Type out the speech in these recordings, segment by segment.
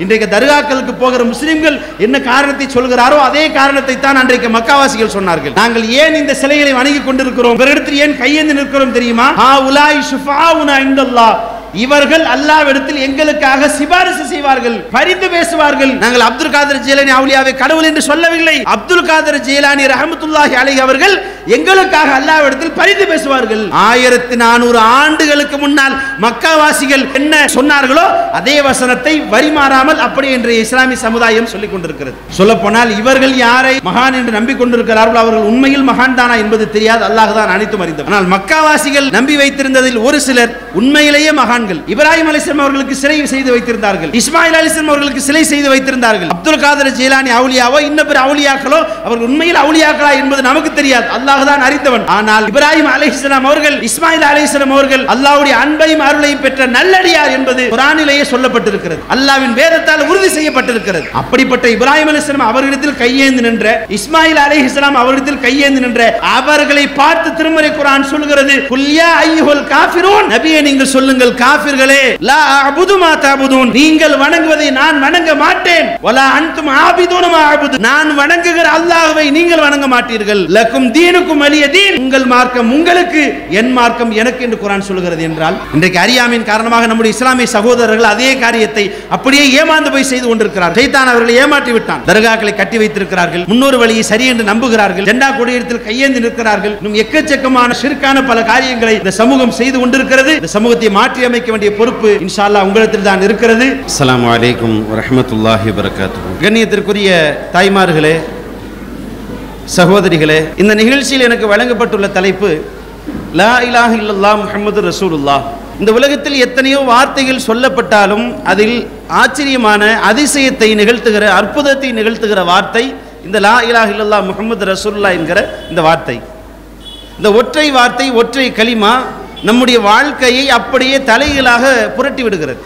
இன்றைக்கு தர்காக்களுக்கு போகிற முஸ்லிம்கள் என்ன காரணத்தை சொல்கிறாரோ அதே காரணத்தை தான் அன்றைக்கு மக்காவாசிகள் சொன்னார்கள் நாங்கள் ஏன் இந்த சிலைகளை வணங்கி கொண்டிருக்கிறோம் பிறரிடத்தில் ஏன் கையேந்தி நிற்கிறோம் தெரியுமா ஹா உலாய் ஷுஃபாவுனா இந்தல்லாஹ் இவர்கள் அல்லாவிடத்தில் எங்களுக்காக சிபாரிசு செய்வார்கள் பரிந்து பேசுவார்கள் நாங்கள் அப்துல் காதர் ஜீலானி அவுலியாவை கடவுள் என்று சொல்லவில்லை அப்துல் காதர் ஜீலானி ரஹமத்துல்லாஹி அலைஹி அவர்கள் எங்களுக்காக அல்லாவிடத்தில் பரிந்து பேசுவார்கள் ஆயிரத்தி நானூறு ஆண்டுகளுக்கு முன்னால் மக்காவாசிகள் என்ன சொன்னார்களோ அதே வசனத்தை வரிமாறாமல் அப்படி என்று இஸ்லாமிய சமுதாயம் சொல்லிக் கொண்டிருக்கிறது சொல்ல போனால் இவர்கள் யாரை மகான் என்று நம்பிக்கொண்டிருக்கிறார்களோ அவர்கள் உண்மையில் மகான் தானா என்பது தெரியாது அல்லாஹ் தான் அனைத்தும் அறிந்தவர் ஆனால் மக்காவாசிகள் நம்பி வைத்திருந்ததில் ஒரு சிலர் உண்மையிலேயே மகான்கள் இப்ராஹிம் அலிஸ்லாம் அவர்களுக்கு சிலை செய்து வைத்திருந்தார்கள் இஸ்மாயில் அலிஸ்லாம் அவர்களுக்கு சிலை செய்து வைத்திருந்தார்கள் அப்துல் காதர் ஜீலானி அவுலியாவோ இன்ன பிற அவுலியாக்களோ அவர்கள் உண்மையில் அவுலியாக்களா என்பது நமக்கு தெரியாது அல்லாஹ் தான் அறிந்தவன் ஆனால் இப்ராஹிம் அலிஸ்லாம் அவர்கள் இஸ்மாயில் அலிஸ்லாம் அவர்கள் அல்லாஹ்வுடைய அன்பையும் அருளையும் பெற்ற நல்லடியார் என்பது குரானிலேயே சொல்லப்பட்டிருக்கிறது அல்லாஹ்வின் வேதத்தால் உறுதி செய்யப்பட்டிருக்கிறது அப்படிப்பட்ட இப்ராஹிம் அலிஸ்லாம் அவர்களிடத்தில் கையேந்து நின்ற இஸ்மாயில் அலிஹிஸ்லாம் அவர்களிடத்தில் கையேந்து நின்ற அவர்களை பார்த்து திருமறை குரான் சொல்கிறது குல்யா ஐயுல் காஃபிரூன் நபியே நீங்கள் சொல்லுங்கள் காஃபிர்களே லா அபுது மா தஅபுதூன் நீங்கள் வணங்குவதை நான் வணங்க மாட்டேன் வலா அன்தும் ஆபிதூன மா அபுது நான் வணங்குகிற அல்லாஹ்வை நீங்கள் வணங்க மாட்டீர்கள் லக்கும் தீனுக்கும் வலிய தீன் உங்கள் மார்க்கம் உங்களுக்கு என் மார்க்கம் எனக்கு என்று குரான் சொல்கிறது என்றால் இன்றைக்கு அறியாமையின் காரணமாக நம்முடைய இஸ்லாமிய சகோதரர்கள் அதே காரியத்தை அப்படியே ஏமாந்து போய் செய்து கொண்டிருக்கிறார் சைத்தான் அவர்களை ஏமாற்றி விட்டான் தர்காக்களை கட்டி வைத்திருக்கிறார்கள் முன்னொரு வழியை சரி என்று நம்புகிறார்கள் ஜெண்டா கொடியத்தில் கையேந்தி நிற்கிறார்கள் இன்னும் எக்கச்சக்கமான சிறுக்கான பல காரியங்களை இந்த சமூகம் செய்து கொண்டிருக்கிறது இந்த சமூகத்தை மாற்றி அமைக்க வேண்டிய பொறுப்பு இன்ஷா அல்லாஹ் உங்களிடத்தில் தான் இருக்கிறது அஸ்ஸலாமு அலைக்கும் வரஹ்மத்துல்லாஹி வபரகாத்துஹு கண்ணியத்திற்குரிய தாய்மார்களே சகோதரிகளே இந்த நிகழ்ச்சியில் எனக்கு வழங்கப்பட்டுள்ள தலைப்பு லா இலாஹ இல்லல்லாஹ் முஹம்மது ரசூலுல்லாஹ் இந்த உலகத்தில் எத்தனையோ வார்த்தைகள் சொல்லப்பட்டாலும் அதில் ஆச்சரியமான அதிசயத்தை நிகழ்த்துகிற அற்புதத்தை நிகழ்த்துகிற வார்த்தை இந்த லா இலாஹ இல்லல்லாஹ் முஹம்மது ரசூலுல்லாஹ் என்கிற இந்த வார்த்தை இந்த ஒற்றை வார்த்தை ஒற்றை கலிமா நம்முடைய வாழ்க்கையை அப்படியே தலைகீழாக புரட்டி விடுகிறது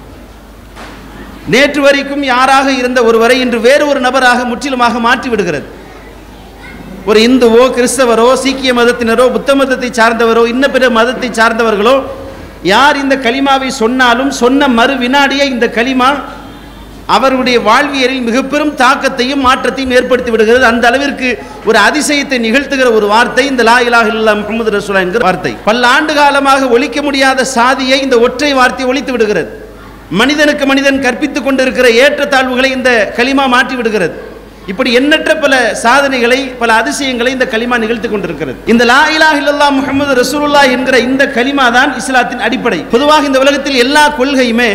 நேற்று வரைக்கும் யாராக இருந்த ஒருவரை இன்று வேறு ஒரு நபராக முற்றிலுமாக மாற்றி விடுகிறது ஒரு இந்துவோ கிறிஸ்தவரோ சீக்கிய மதத்தினரோ புத்த மதத்தை சார்ந்தவரோ இன்ன பிற மதத்தை சார்ந்தவர்களோ யார் இந்த கலிமாவை சொன்னாலும் சொன்ன மறு வினாடியே இந்த கலிமா அவருடைய வாழ்வியலில் மிக பெரும் தாக்கத்தையும் மாற்றத்தையும் ஏற்படுத்தி விடுகிறது அந்த அளவிற்கு ஒரு அதிசயத்தை நிகழ்த்துகிற ஒரு வார்த்தை இந்த லா இலாஹ இல்லல்லாஹ் முஹம்மது ரசூலா என்கிற வார்த்தை பல ஆண்டு காலமாக ஒழிக்க முடியாத சாதியை இந்த ஒற்றை வார்த்தை ஒழித்து விடுகிறது மனிதனுக்கு மனிதன் கற்பித்துக் கொண்டிருக்கிற ஏற்றத்தாழ்வுகளை இந்த கலிமா மாற்றி விடுகிறது இப்படி எண்ணற்ற பல சாதனைகளை பல அதிசயங்களை இந்த கலிமா நிகழ்த்தி கொண்டிருக்கிறது இந்த லா இலாஹ இல்லல்லாஹ் முஹம்மது ரசூலுல்லாஹ் என்கிற இந்த கலிமா தான் இஸ்லாத்தின் அடிப்படை பொதுவாக இந்த உலகத்தில் எல்லா கொள்கையுமே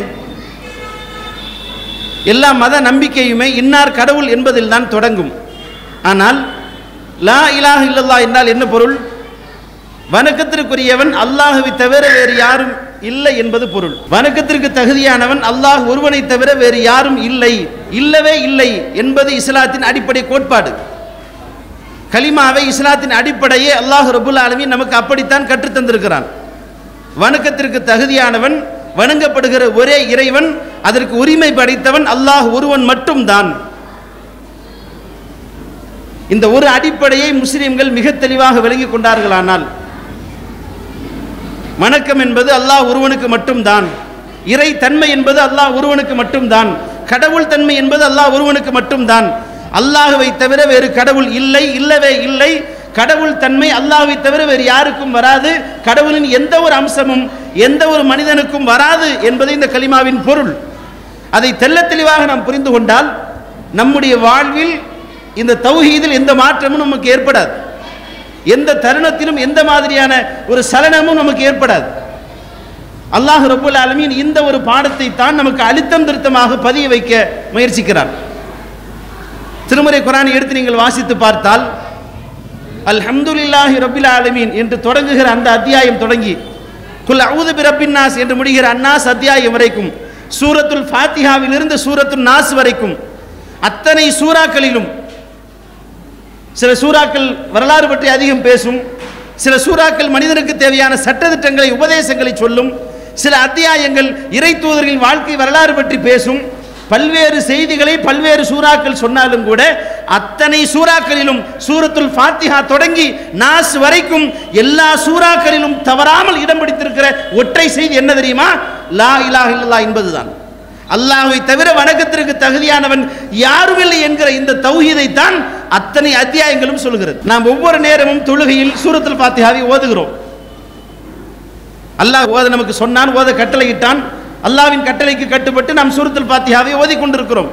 எல்லா மத நம்பிக்கையுமே இன்னார் கடவுள் என்பதில் தான் தொடங்கும் ஆனால் லா இலாஹ இல்லல்லாஹ் என்றால் என்ன பொருள் வணக்கத்திற்குரியவன் அல்லாஹுவை தவிர வேறு யாரும் இல்லை என்பது பொருள் வணக்கத்திற்கு தகுதியானவன் அல்லாஹ் ஒருவனை தவிர வேறு யாரும் இல்லை இல்லவே இல்லை என்பது இஸ்லாத்தின் அடிப்படை கோட்பாடு கலிமாவை இஸ்லாத்தின் அடிப்படையே அல்லாஹ் ரபுல் ஆலமீன் நமக்கு அப்படித்தான் கற்றுத் தந்திருக்கிறான் வணக்கத்திற்கு தகுதியானவன் வணங்கப்படுகிற ஒரே இறைவன் அதற்கு உரிமை படைத்தவன் அல்லாஹ் ஒருவன் மட்டும்தான் இந்த ஒரு அடிப்படையை முஸ்லிம்கள் மிக தெளிவாக விளங்கிக் கொண்டார்களானால் வணக்கம் என்பது அல்லாஹ் ஒருவனுக்கு மட்டும்தான் இறை தன்மை என்பது அல்லாஹ் ஒருவனுக்கு மட்டும்தான் கடவுள் தன்மை என்பது அல்லாஹ் ஒருவனுக்கு மட்டும்தான் அல்லாஹுவை தவிர வேறு கடவுள் இல்லை இல்லவே இல்லை கடவுள் தன்மை அல்லாஹ்வை தவிர வேறு யாருக்கும் வராது கடவுளின் எந்த ஒரு அம்சமும் எந்த ஒரு மனிதனுக்கும் வராது என்பது இந்த கலிமாவின் பொருள் அதை தெள்ளத் தெளிவாக நாம் புரிந்து கொண்டால் நம்முடைய வாழ்வில் இந்த தௌஹீதில் எந்த மாற்றமும் நமக்கு ஏற்படாது எந்த தருணத்திலும் எந்த மாதிரியான ஒரு சலனமும் நமக்கு ஏற்படாது அல்லாஹ் ரபுல் ஆலமீன் இந்த ஒரு பாடத்தை தான் நமக்கு அழுத்தம் திருத்தமாக பதிய வைக்க முயற்சிக்கிறார் திருமறை குரானை எடுத்து நீங்கள் வாசித்து பார்த்தால் அல்ஹம்துலில்லாஹி ரபில் ஆலமீன் என்று தொடங்குகிற அந்த அத்தியாயம் தொடங்கி குல் அவுது பிரபின் நாஸ் என்று முடிகிற அன்னாஸ் அத்தியாயம் வரைக்கும் சூரத்துல் ஃபாத்திஹாவிலிருந்து சூரத்துல் நாஸ் வரைக்கும் அத்தனை சூறாக்களிலும் சில சூறாக்கள் வரலாறு பற்றி அதிகம் பேசும் சில சூறாக்கள் மனிதனுக்கு தேவையான சட்டதிட்டங்களை உபதேசங்களை சொல்லும் சில அத்தியாயங்கள் இறை தூதர்களின் வாழ்க்கை வரலாறு பற்றி பேசும் பல்வேறு செய்திகளை பல்வேறு சூறாக்கள் சொன்னாலும் கூட அத்தனை சூறாக்களிலும் சூரத்துல் ஃபாத்திஹா தொடங்கி நாஸ் வரைக்கும் எல்லா சூறாக்களிலும் தவறாமல் இடம் பிடித்திருக்கிற ஒற்றை செய்தி என்ன தெரியுமா லா இலாஹ இல்லல்லாஹ் என்பதுதான் அல்லாஹ்வை தவிர வணக்கத்திற்கு தகுதியானவன் யாரும் இல்லை என்கிற இந்த தௌஹீதை தான் அத்தனை அத்தியாயங்களும் சொல்கிறது நாம் ஒவ்வொரு நேரமும் தொழுகையில் சூரத்துல் ஃபாத்திஹாவை ஓதுகிறோம் அல்லாஹ் ஓத நமக்கு சொன்னான் ஓத கட்டளையிட்டான் அல்லாஹ்வின் கட்டளைக்கு கட்டுப்பட்டு நாம் சூரத்துல் ஃபாத்திஹாவை ஓதி கொண்டிருக்கிறோம்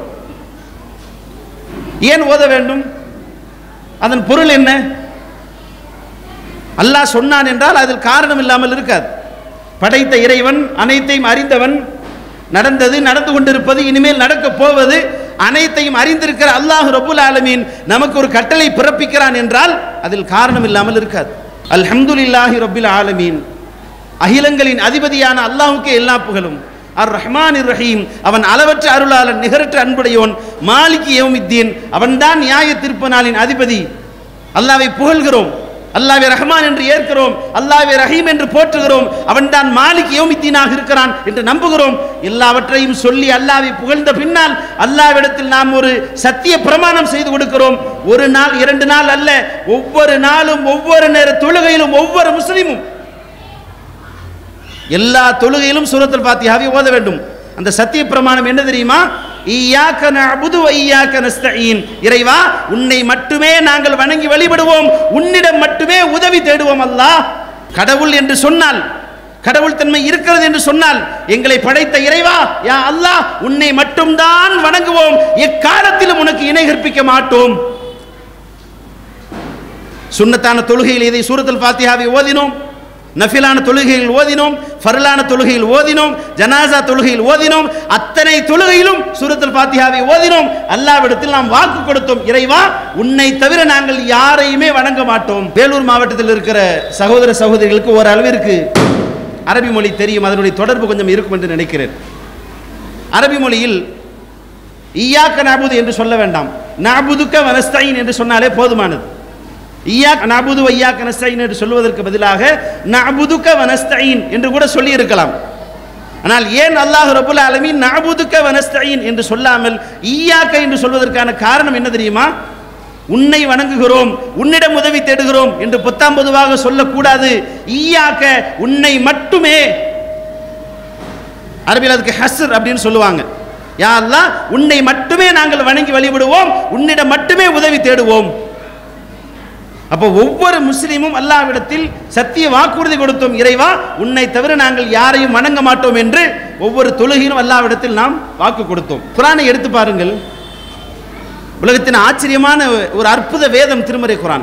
ஏன் ஓத வேண்டும் அதன் பொருள் என்ன அல்லாஹ் சொன்னான் என்றால் அதில் காரணம் இல்லாமல் இருக்காது படைத்த இறைவன் அனைத்தையும் அறிந்தவன் நடந்தது நடந்து கொண்டிருப்பது இனிமேல் நடக்கப் போவது அனைத்தையும் அறிந்திருக்கிற அல்லாஹ் ரபுல் ஆலமீன் நமக்கு ஒரு கட்டளை பிறப்பிக்கிறான் என்றால் அதில் காரணம் இல்லாமல் இருக்காது அல்ஹம்துலில்லாஹி ரபில் ஆலமீன் அகிலங்களின் அதிபதியான அல்லாஹ்வுக்கே எல்லா புகழும் அர் ரஹ்மான் ரஹீம் அவன் அளவற்ற அருளாளன் நிகரற்ற அன்புடையோன் மாலிகி யௌமித்தீன் அவன்தான் நியாய தீர்ப்பு நாளின் அதிபதி அல்லாவை புகழ்கிறோம் அல்லாவை ரஹ்மான் என்று ஏற்கிறோம் அல்லாவை ரஹீம் என்று போற்றுகிறோம் அவன்தான் மாலிக் யோமித்தீனாக இருக்கிறான் என்று நம்புகிறோம் எல்லாவற்றையும் சொல்லி அல்லாவை புகழ்ந்த பின்னால் அல்லாவிடத்தில் நாம் ஒரு சத்திய பிரமாணம் செய்து கொடுக்கிறோம் ஒரு நாள் இரண்டு நாள் அல்ல ஒவ்வொரு நாளும் ஒவ்வொரு நேர தொழுகையிலும் ஒவ்வொரு முஸ்லிமும் எல்லா தொழுகையிலும் சூரத்துல் ஃபாத்திஹாவை ஓத வேண்டும் அந்த சத்திய பிரமாணம் என்ன தெரியுமா ஈயாக்க நஅபுது வ ஈயாக்க நஸ்தஈன் இறைவா உன்னை மட்டுமே நாங்கள் வணங்கி வழிபடுவோம் உன்னிடம் மட்டுமே உதவி தேடுவோம் அல்லாஹ் கடவுள் என்று சொன்னால் கடவுள் தன்மை இருக்கிறது என்று சொன்னால் எங்களை படைத்த இறைவா யா அல்லாஹ் உன்னை மட்டும்தான் வணங்குவோம் எக்காலத்திலும் உனக்கு இணை கற்பிக்க மாட்டோம் சுன்னத்தான தொழுகையில் இதை சூரத்துல் ஃபாத்திஹாவை ஓதினோம் நஃபிலான தொழுகையில் ஓதினோம் ஃபர்லான தொழுகையில் ஓதினோம் ஜனாசா தொழுகையில் ஓதினோம் அத்தனை தொழுகையிலும் சூரத்துல் ஃபாத்திஹாவை ஓதினோம் அல்லாவிடத்தில் நாம் வாக்கு கொடுத்தோம் இறைவா உன்னை தவிர நாங்கள் யாரையுமே வணங்க மாட்டோம் வேலூர் மாவட்டத்தில் இருக்கிற சகோதர சகோதரிகளுக்கு ஒரு அளவிற்கு அரபி மொழி தெரியும் அதனுடைய தொடர்பு கொஞ்சம் இருக்கும் என்று நினைக்கிறேன் அரபி மொழியில் ஈயாக்க நாபுது என்று சொல்ல வேண்டாம் நாபுதுக்க வனஸ்தைன் என்று சொன்னாலே போதுமானது ஈயாக் நபுது வையாக் நஸ்தைன் என்று சொல்வதற்கு பதிலாக நபுதுக்க வனஸ்தைன் என்று கூட சொல்லி இருக்கலாம் ஆனால் ஏன் அல்லாஹ் ரபுல் ஆலமீன் நபுதுக்க வனஸ்தைன் என்று சொல்லாமல் ஈயாக்க என்று சொல்வதற்கான காரணம் என்ன தெரியுமா உன்னை வணங்குகிறோம் உன்னிடம் உதவி தேடுகிறோம் என்று பொத்தாம் பொதுவாக சொல்லக்கூடாது ஈயாக்க உன்னை மட்டுமே அரபியில் அதுக்கு ஹஸ்ர் அப்படின்னு சொல்லுவாங்க யா அல்லாஹ் உன்னை மட்டுமே நாங்கள் வணங்கி வழிபடுவோம் உன்னிடம் மட்டுமே உதவி தேடுவோம் அப்போ ஒவ்வொரு முஸ்லீமும் அல்லாவிடத்தில் சத்திய வாக்குறுதி கொடுத்தோம் இறைவா உன்னை தவிர நாங்கள் யாரையும் வணங்க மாட்டோம் என்று ஒவ்வொரு தொழுகையிலும் அல்லாவிடத்தில் நாம் வாக்கு கொடுத்தோம் குரானை எடுத்து பாருங்கள் உலகத்தின் ஆச்சரியமான ஒரு அற்புத வேதம் திருமறை குரான்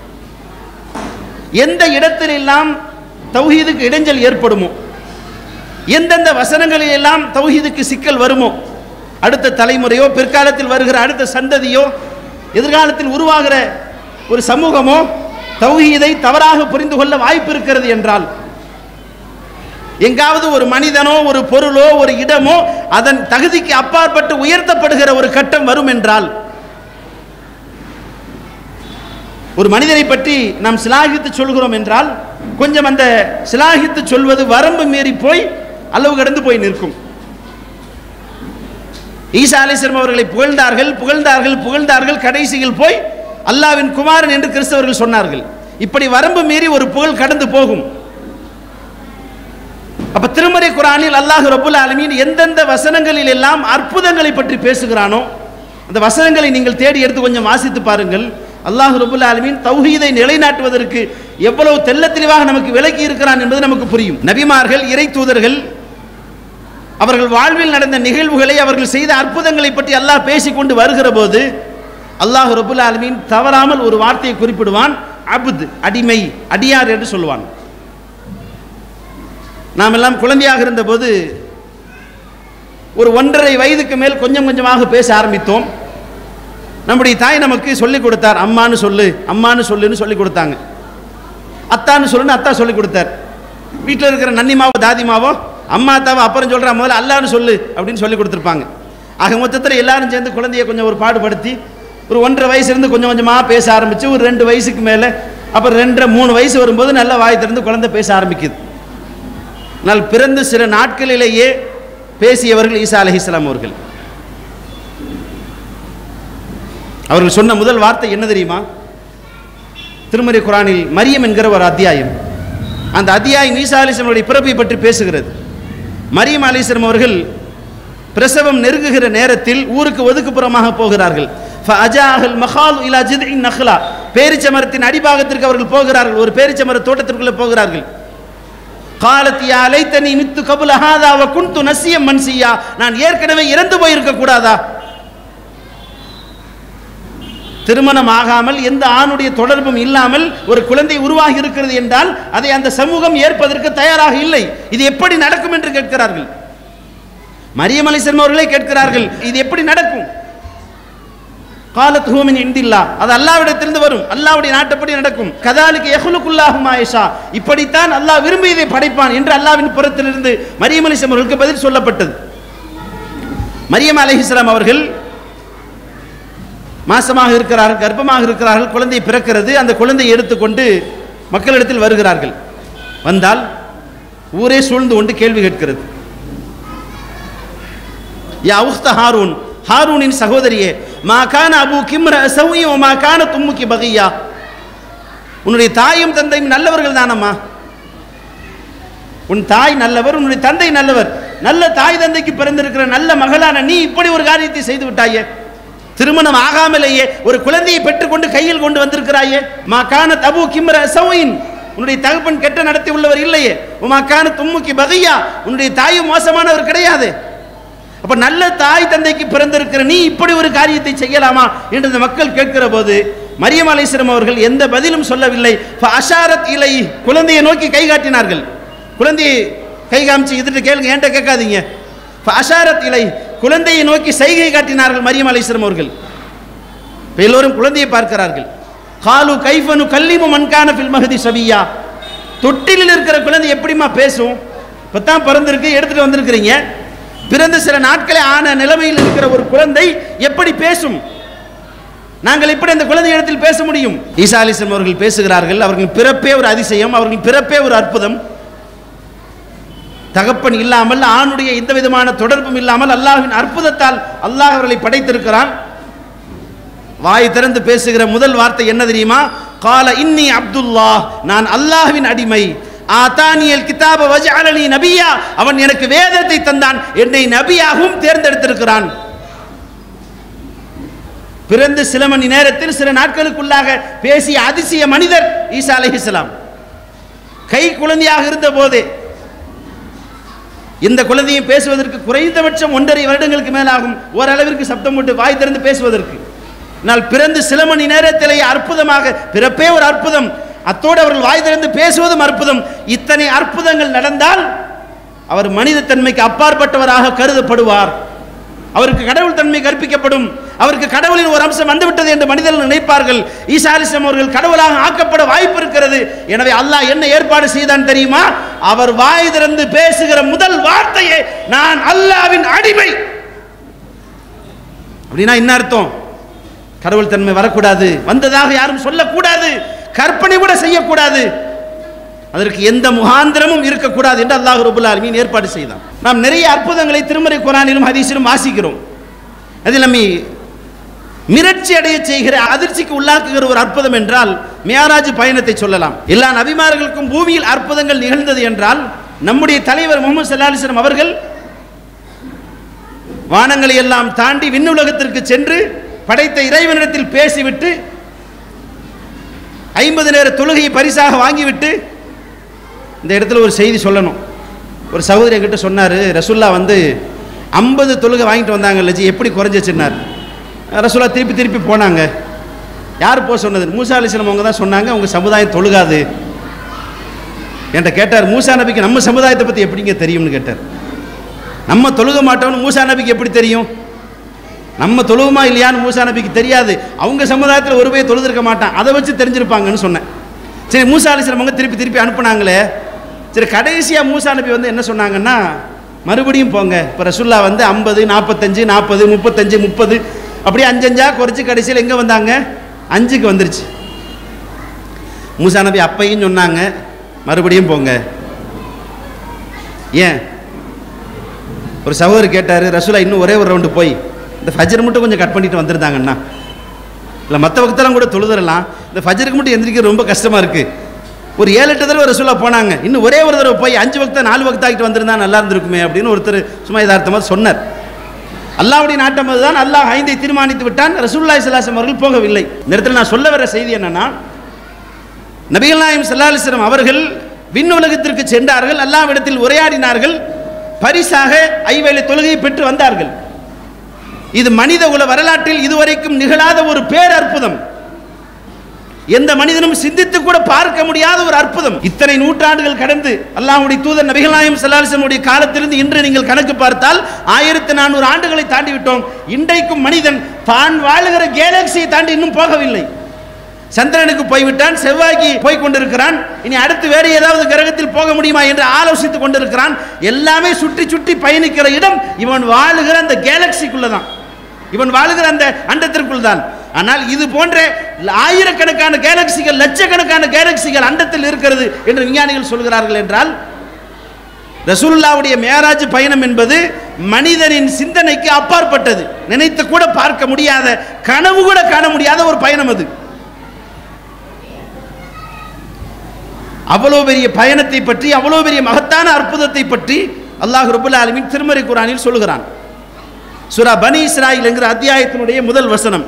எந்த இடத்திலெல்லாம் தௌஹீதுக்கு இடைஞ்சல் ஏற்படுமோ எந்தெந்த வசனங்களில் எல்லாம் தௌஹீதுக்கு சிக்கல் வருமோ அடுத்த தலைமுறையோ பிற்காலத்தில் வருகிற அடுத்த சந்ததியோ எதிர்காலத்தில் உருவாகிற ஒரு சமூகமோ தௌஹீதை தவறாக புரிந்து கொள்ள வாய்ப்பு இருக்கிறது என்றால் எங்காவது ஒரு மனிதனோ ஒரு பொருளோ ஒரு இடமோ அதன் தகுதிக்கு அப்பாற்பட்டு உயர்த்தப்படுகிற ஒரு கட்டம் வரும் என்றால் ஒரு மனிதனை பற்றி நாம் சிலாகித்து சொல்கிறோம் என்றால் கொஞ்சம் அந்த சிலாகித்து சொல்வது வரம்பு மீறி போய் அளவு கடந்து போய் நிற்கும் ஈசா அலிஸ்லம் அவர்களை புகழ்ந்தார்கள் புகழ்ந்தார்கள் புகழ்ந்தார்கள் கடைசியில் போய் அல்லாவின் குமாரன் என்று கிறிஸ்தவர்கள் சொன்னார்கள் இப்படி வரம்பு மீறி ஒரு புகழ் கடந்து போகும் அப்ப திருமறை குரானில் அல்லாஹ் ரபுல் ஆலமீன் எந்தெந்த வசனங்களில் எல்லாம் அற்புதங்களை பற்றி பேசுகிறானோ அந்த வசனங்களை நீங்கள் தேடி எடுத்து கொஞ்சம் வாசித்து பாருங்கள் அல்லாஹ் ரபுல் ஆலமீன் தௌஹீதை நிலைநாட்டுவதற்கு எவ்வளவு தெள்ள தெளிவாக நமக்கு விலக்கி இருக்கிறான் என்பது நமக்கு புரியும் நபிமார்கள் இறை தூதர்கள் அவர்கள் வாழ்வில் நடந்த நிகழ்வுகளை அவர்கள் செய்த அற்புதங்களை பற்றி அல்லாஹ் பேசிக்கொண்டு வருகிற போது அல்லாஹ் ரபுல் ஆலமீன் தவறாமல் ஒரு வார்த்தையை குறிப்பிடுவான் அபுத் அடிமை அடியார் என்று சொல்லுவான் நாம் எல்லாம் குழந்தையாக இருந்தபோது ஒரு ஒன்றரை வயதுக்கு மேல் கொஞ்சம் கொஞ்சமாக பேச ஆரம்பித்தோம் நம்முடைய தாய் நமக்கு சொல்லிக் கொடுத்தார் அம்மான்னு சொல்லு அம்மான்னு சொல்லுன்னு சொல்லி கொடுத்தாங்க அத்தான்னு சொல்லுன்னு அத்தா சொல்லி கொடுத்தார் வீட்டில் இருக்கிற நன்னிமாவோ தாதிமாவோ அம்மா அத்தாவோ அப்புறம் சொல்கிறா முதல்ல அல்லான்னு சொல்லு அப்படின்னு சொல்லி கொடுத்துருப்பாங்க ஆக மொத்தத்தில் எல்லாரும் சேர்ந்து குழந்தைய கொஞ்சம் ஒரு பாடுபடுத்தி ஒரு ஒன்றரை வயசுலேருந்து கொஞ்சம் கொஞ்சமாக பேச ஆரம்பித்து ஒரு ரெண்டு வயசுக்கு மேலே அப்புறம் ரெண்டரை மூணு வயசு வரும்போது நல்லா வாய் திறந்து குழந்தை பேச ஆரம்பிக்குது ஆனால் பிறந்து சில நாட்களிலேயே பேசியவர்கள் ஈசா அலஹிஸ்லாம் அவர்கள் அவர்கள் சொன்ன முதல் வார்த்தை என்ன தெரியுமா திருமறை குரானில் மரியம் என்கிற ஒரு அத்தியாயம் அந்த அத்தியாயம் ஈசா அலிஸ்லமுடைய பிறப்பை பற்றி பேசுகிறது மரியம் அலிஸ்லம் அவர்கள் பிரசவம் நெருங்குகிற நேரத்தில் ஊருக்கு ஒதுக்குப்புறமாக போகிறார்கள் ஃபஅஜாஹல் மஹால் இலா ஜித்இன் நஹ்லா பேரிச்ச மரத்தின் அடிபாகத்திற்கு அவர்கள் போகிறார்கள் ஒரு பேரிச்ச மர தோட்டத்திற்குள்ளே போகிறார்கள் காலத் யா லைத்தனி மித்து கபுல ஹாதா வ குன்து நசியம் மன்சியா நான் ஏற்கனவே இறந்து போயிருக்க கூடாதா திருமணம் ஆகாமல் எந்த ஆணுடைய தொடர்பும் இல்லாமல் ஒரு குழந்தை உருவாகி இருக்கிறது என்றால் அதை அந்த சமூகம் ஏற்பதற்கு தயாராக இல்லை இது எப்படி நடக்கும் என்று கேட்கிறார்கள் மரியம் அலிசன் அவர்களே கேட்கிறார்கள் இது எப்படி நடக்கும் காலத் ஹூமின் இந்தில்லா அது அல்லாவிடத்திலிருந்து வரும் அல்லாவுடைய நாட்டப்படி நடக்கும் கதாலுக்கு எஹ்லுக்குல்லாஹும் ஆயிஷா இப்படித்தான் அல்லாஹ் விரும்பியதை படைப்பான் என்று அல்லாவின் புறத்திலிருந்து மரியம் அலிஸ்லாம் அவர்களுக்கு பதில் சொல்லப்பட்டது மரியம் அலைஹிஸ்லாம் அவர்கள் மாசமாக இருக்கிறார்கள் கர்ப்பமாக இருக்கிறார்கள் குழந்தை பிறக்கிறது அந்த குழந்தையை எடுத்துக்கொண்டு மக்களிடத்தில் வருகிறார்கள் வந்தால் ஊரே சூழ்ந்து கொண்டு கேள்வி கேட்கிறது யா உக்த ஹாரூன் ஹாரூனின் சகோதரியே மா கான அபு கிம்ர சௌயி மா கான தும்முக்கி பகையா உன்னுடைய தாயும் தந்தையும் நல்லவர்கள் தானம்மா உன் தாய் நல்லவர் உன்னுடைய தந்தை நல்லவர் நல்ல தாய் தந்தைக்கு பிறந்திருக்கிற நல்ல மகளான நீ இப்படி ஒரு காரியத்தை செய்து விட்டாயே திருமணம் ஆகாமலேயே ஒரு குழந்தையை பெற்றுக்கொண்டு கையில் கொண்டு வந்திருக்கிறாயே மா கான தபு கிம்ர சௌயின் உன்னுடைய தகப்பன் கெட்ட நடத்தி உள்ளவர் இல்லையே உமா கான தும்முக்கி பகையா உன்னுடைய தாயும் மோசமானவர் கிடையாது அப்ப நல்ல தாய் தந்தைக்கு பிறந்திருக்கிற நீ இப்படி ஒரு காரியத்தை செய்யலாமா என்று இந்த மக்கள் கேட்கிற போது மரியம் அலைஸ்லம் அவர்கள் எந்த பதிலும் சொல்லவில்லை அஷாரத் இலை குழந்தையை நோக்கி கை காட்டினார்கள் குழந்தையை கை காமிச்சு இதுட்டு கேளுங்க என்கிட்ட கேட்காதீங்க அஷாரத் இலை குழந்தையை நோக்கி சைகை காட்டினார்கள் மரியம் அலைஸ்லம் அவர்கள் இப்ப எல்லோரும் குழந்தையை பார்க்கிறார்கள் காலு கைஃபனு கல்லிமு மண்கான ஃபில் மஹதி சவியா தொட்டிலில் இருக்கிற குழந்தை எப்படிம்மா பேசும் இப்போ தான் பிறந்திருக்கு எடுத்துட்டு வந்திருக்கிறீங்க பிறந்த சில நாட்களே ஆன நிலைமையில் இருக்கிற ஒரு குழந்தை எப்படி பேசும் நாங்கள் எப்படி அந்த குழந்தை இடத்தில் பேச முடியும் ஈசா அலிஸ்லம் அவர்கள் பேசுகிறார்கள் அவர்கள் பிறப்பே ஒரு அதிசயம் அவர்கள் பிறப்பே ஒரு அற்புதம் தகப்பன் இல்லாமல் ஆணுடைய எந்த விதமான தொடர்பும் இல்லாமல் அல்லாஹ்வின் அற்புதத்தால் அல்லாஹ் அவர்களை படைத்திருக்கிறான் வாய் திறந்து பேசுகிற முதல் வார்த்தை என்ன தெரியுமா கால இன்னி அப்துல்லா நான் அல்லாஹ்வின் அடிமை ஆதானியல் கிதாப வஜஅலனி நபியா அவன் எனக்கு வேதத்தை தந்தான் என்னை நபியாகவும் தேர்ந்தெடுத்திருக்கிறான் பிறந்து சில மணி நேரத்தில் சில நாட்களுக்குள்ளாக பேசிய அதிசய மனிதர் ஈசா அலைஹிஸ்ஸலாம் கை குழந்தையாக இருந்த போதே இந்த குழந்தையும் பேசுவதற்கு குறைந்தபட்சம் ஒன்றரை வருடங்களுக்கு மேலாகும் ஓரளவிற்கு சப்தம் போட்டு வாய் திறந்து பேசுவதற்கு நான் பிறந்து சில மணி நேரத்திலேயே அற்புதமாக பிறப்பே ஒரு அற்புதம் அத்தோடு அவர்கள் வாய் திறந்து பேசுவதும் அற்புதம் இத்தனை அற்புதங்கள் நடந்தால் அவர் மனித தன்மைக்கு அப்பாற்பட்டவராக கருதப்படுவார் அவருக்கு கடவுள் தன்மை கற்பிக்கப்படும் அவருக்கு கடவுளின் ஒரு அம்சம் வந்துவிட்டது என்று மனிதர்கள் நினைப்பார்கள் ஈசா அலிஸ்லாம் அவர்கள் கடவுளாக ஆக்கப்பட வாய்ப்பு இருக்கிறது எனவே அல்லாஹ் என்ன ஏற்பாடு செய்தான் தெரியுமா அவர் வாய் திறந்து பேசுகிற முதல் வார்த்தையே நான் அல்லாவின் அடிமை அப்படின்னா என்ன அர்த்தம் கடவுள் தன்மை வரக்கூடாது வந்ததாக யாரும் சொல்லக்கூடாது கற்பனை கூட செய்யக்கூடாது அதற்கு எந்த முகாந்திரமும் இருக்கக்கூடாது என்று அல்லாஹ் ரபுல் ஆலமீன் ஏற்பாடு செய்தான் நாம் நிறைய அற்புதங்களை திருமறை குரானிலும் ஹதீஸிலும் வாசிக்கிறோம் அதில் நம்மை மிரட்சி அடைய செய்கிற அதிர்ச்சிக்கு உள்ளாக்குகிற ஒரு அற்புதம் என்றால் மியாராஜ் பயணத்தை சொல்லலாம் எல்லா நபிமார்களுக்கும் பூமியில் அற்புதங்கள் நிகழ்ந்தது என்றால் நம்முடைய தலைவர் முகமது சல்லாஹிஸ்லம் அவர்கள் வானங்களை எல்லாம் தாண்டி விண்ணுலகத்திற்கு சென்று படைத்த இறைவனிடத்தில் பேசிவிட்டு ஐம்பது நேர தொழுகையை பரிசாக வாங்கிவிட்டு இந்த இடத்துல ஒரு செய்தி சொல்லணும் ஒரு சகோதரி என்கிட்ட சொன்னார் ரசுல்லா வந்து ஐம்பது தொழுகை வாங்கிட்டு வந்தாங்க லஜி எப்படி குறைஞ்சிச்சுன்னார் ரசுல்லா திருப்பி திருப்பி போனாங்க யார் போக சொன்னது மூசா அலிஸ்லாம் அவங்க தான் சொன்னாங்க உங்கள் சமுதாயம் தொழுகாது என்கிட்ட கேட்டார் மூசா நபிக்கு நம்ம சமுதாயத்தை பற்றி எப்படிங்க தெரியும்னு கேட்டார் நம்ம தொழுக மாட்டோம்னு மூசா நபிக்கு எப்படி தெரியும் நம்ம தொழுவுமா இல்லையான்னு மூசா நபிக்கு தெரியாது அவங்க சமுதாயத்தில் ஒரு போய் தொழுதிருக்க மாட்டான் அதை வச்சு தெரிஞ்சிருப்பாங்கன்னு சொன்னேன் சரி மூசா அலிஸ்லாம் அவங்க திருப்பி திருப்பி அனுப்புனாங்களே சரி கடைசியாக மூசா நபி வந்து என்ன சொன்னாங்கன்னா மறுபடியும் போங்க இப்போ ரசுல்லா வந்து ஐம்பது நாற்பத்தஞ்சு நாற்பது முப்பத்தஞ்சு முப்பது அப்படியே அஞ்சஞ்சா குறைச்சி கடைசியில் எங்கே வந்தாங்க அஞ்சுக்கு வந்துருச்சு மூசா நபி அப்பையும் சொன்னாங்க மறுபடியும் போங்க ஏன் ஒரு சகோதரர் கேட்டார் ரசூலா இன்னும் ஒரே ஒரு ரவுண்டு போய் இந்த ஃபஜர் மட்டும் கொஞ்சம் கட் பண்ணிட்டு வந்திருந்தாங்கண்ணா இல்லை மற்ற வக்தெல்லாம் கூட தொழுதுறலாம் இந்த ஃபஜருக்கு மட்டும் எந்திரிக்க ரொம்ப கஷ்டமாக இருக்குது ஒரு ஏழு எட்டு தடவை ரசூலா போனாங்க இன்னும் ஒரே ஒரு தடவை போய் அஞ்சு வக்தா நாலு வக்தா ஆகிட்டு வந்திருந்தா நல்லா இருந்திருக்குமே அப்படின்னு ஒருத்தர் சும்மா யதார்த்தமாக சொன்னார் அல்லாஹ்வுடைய நாட்டம் அதுதான் அல்லாஹ் ஐந்தை தீர்மானித்து விட்டான் ரசூலுல்லாஹி ஸல்லல்லாஹு அலைஹி அவர்கள் போகவில்லை இந்த இடத்துல நான் சொல்ல வர செய்தி என்னன்னா நபிகள் நாயம் ஸல்லல்லாஹு அலைஹி வஸல்லம் அவர்கள் விண்ணுலகத்திற்கு சென்றார்கள் அல்லாஹ்விடத்தில் உரையாடினார்கள் பரிசாக ஐவேளை தொழுகையை பெற்று வந்தார்கள் இது மனித குல வரலாற்றில் இதுவரைக்கும் நிகழாத ஒரு பேரற்புதம் எந்த மனிதனும் சிந்தித்து கூட பார்க்க முடியாத ஒரு அற்புதம் இத்தனை நூற்றாண்டுகள் கடந்து அல்லாஹ்வுடைய தூதர் நபிகள் நாயம் சல்லாஹனுடைய காலத்திலிருந்து இன்று நீங்கள் கணக்கு பார்த்தால் ஆயிரத்தி நானூறு ஆண்டுகளை தாண்டி விட்டோம் இன்றைக்கும் மனிதன் தான் வாழுகிற கேலக்சியை தாண்டி இன்னும் போகவில்லை சந்திரனுக்கு போய்விட்டான் செவ்வாய்க்கு போய் கொண்டிருக்கிறான் இனி அடுத்து வேறு ஏதாவது கிரகத்தில் போக முடியுமா என்று ஆலோசித்துக் கொண்டிருக்கிறான் எல்லாமே சுற்றி சுற்றி பயணிக்கிற இடம் இவன் வாழுகிற அந்த கேலக்சிக்குள்ள தான் இவன் வாழுகிற அந்த அண்டத்திற்குள் தான் ஆனால் இது போன்ற ஆயிரக்கணக்கான கேலக்சிகள் லட்சக்கணக்கான கேலக்சிகள் அண்டத்தில் இருக்கிறது என்று விஞ்ஞானிகள் சொல்கிறார்கள் என்றால் ரசூலுல்லாவுடைய மேராஜ் பயணம் என்பது மனிதனின் சிந்தனைக்கு அப்பாற்பட்டது நினைத்து கூட பார்க்க முடியாத கனவு கூட காண முடியாத ஒரு பயணம் அது அவ்வளோ பெரிய பயணத்தை பற்றி அவ்வளோ பெரிய மகத்தான அற்புதத்தை பற்றி அல்லாஹ் ரபுல் ஆலமீன் திருமறை குரானில் சொல்கிறான் சுரா பனி இஸ்ராயில் என்கிற அத்தியாயத்தினுடைய முதல் வசனம்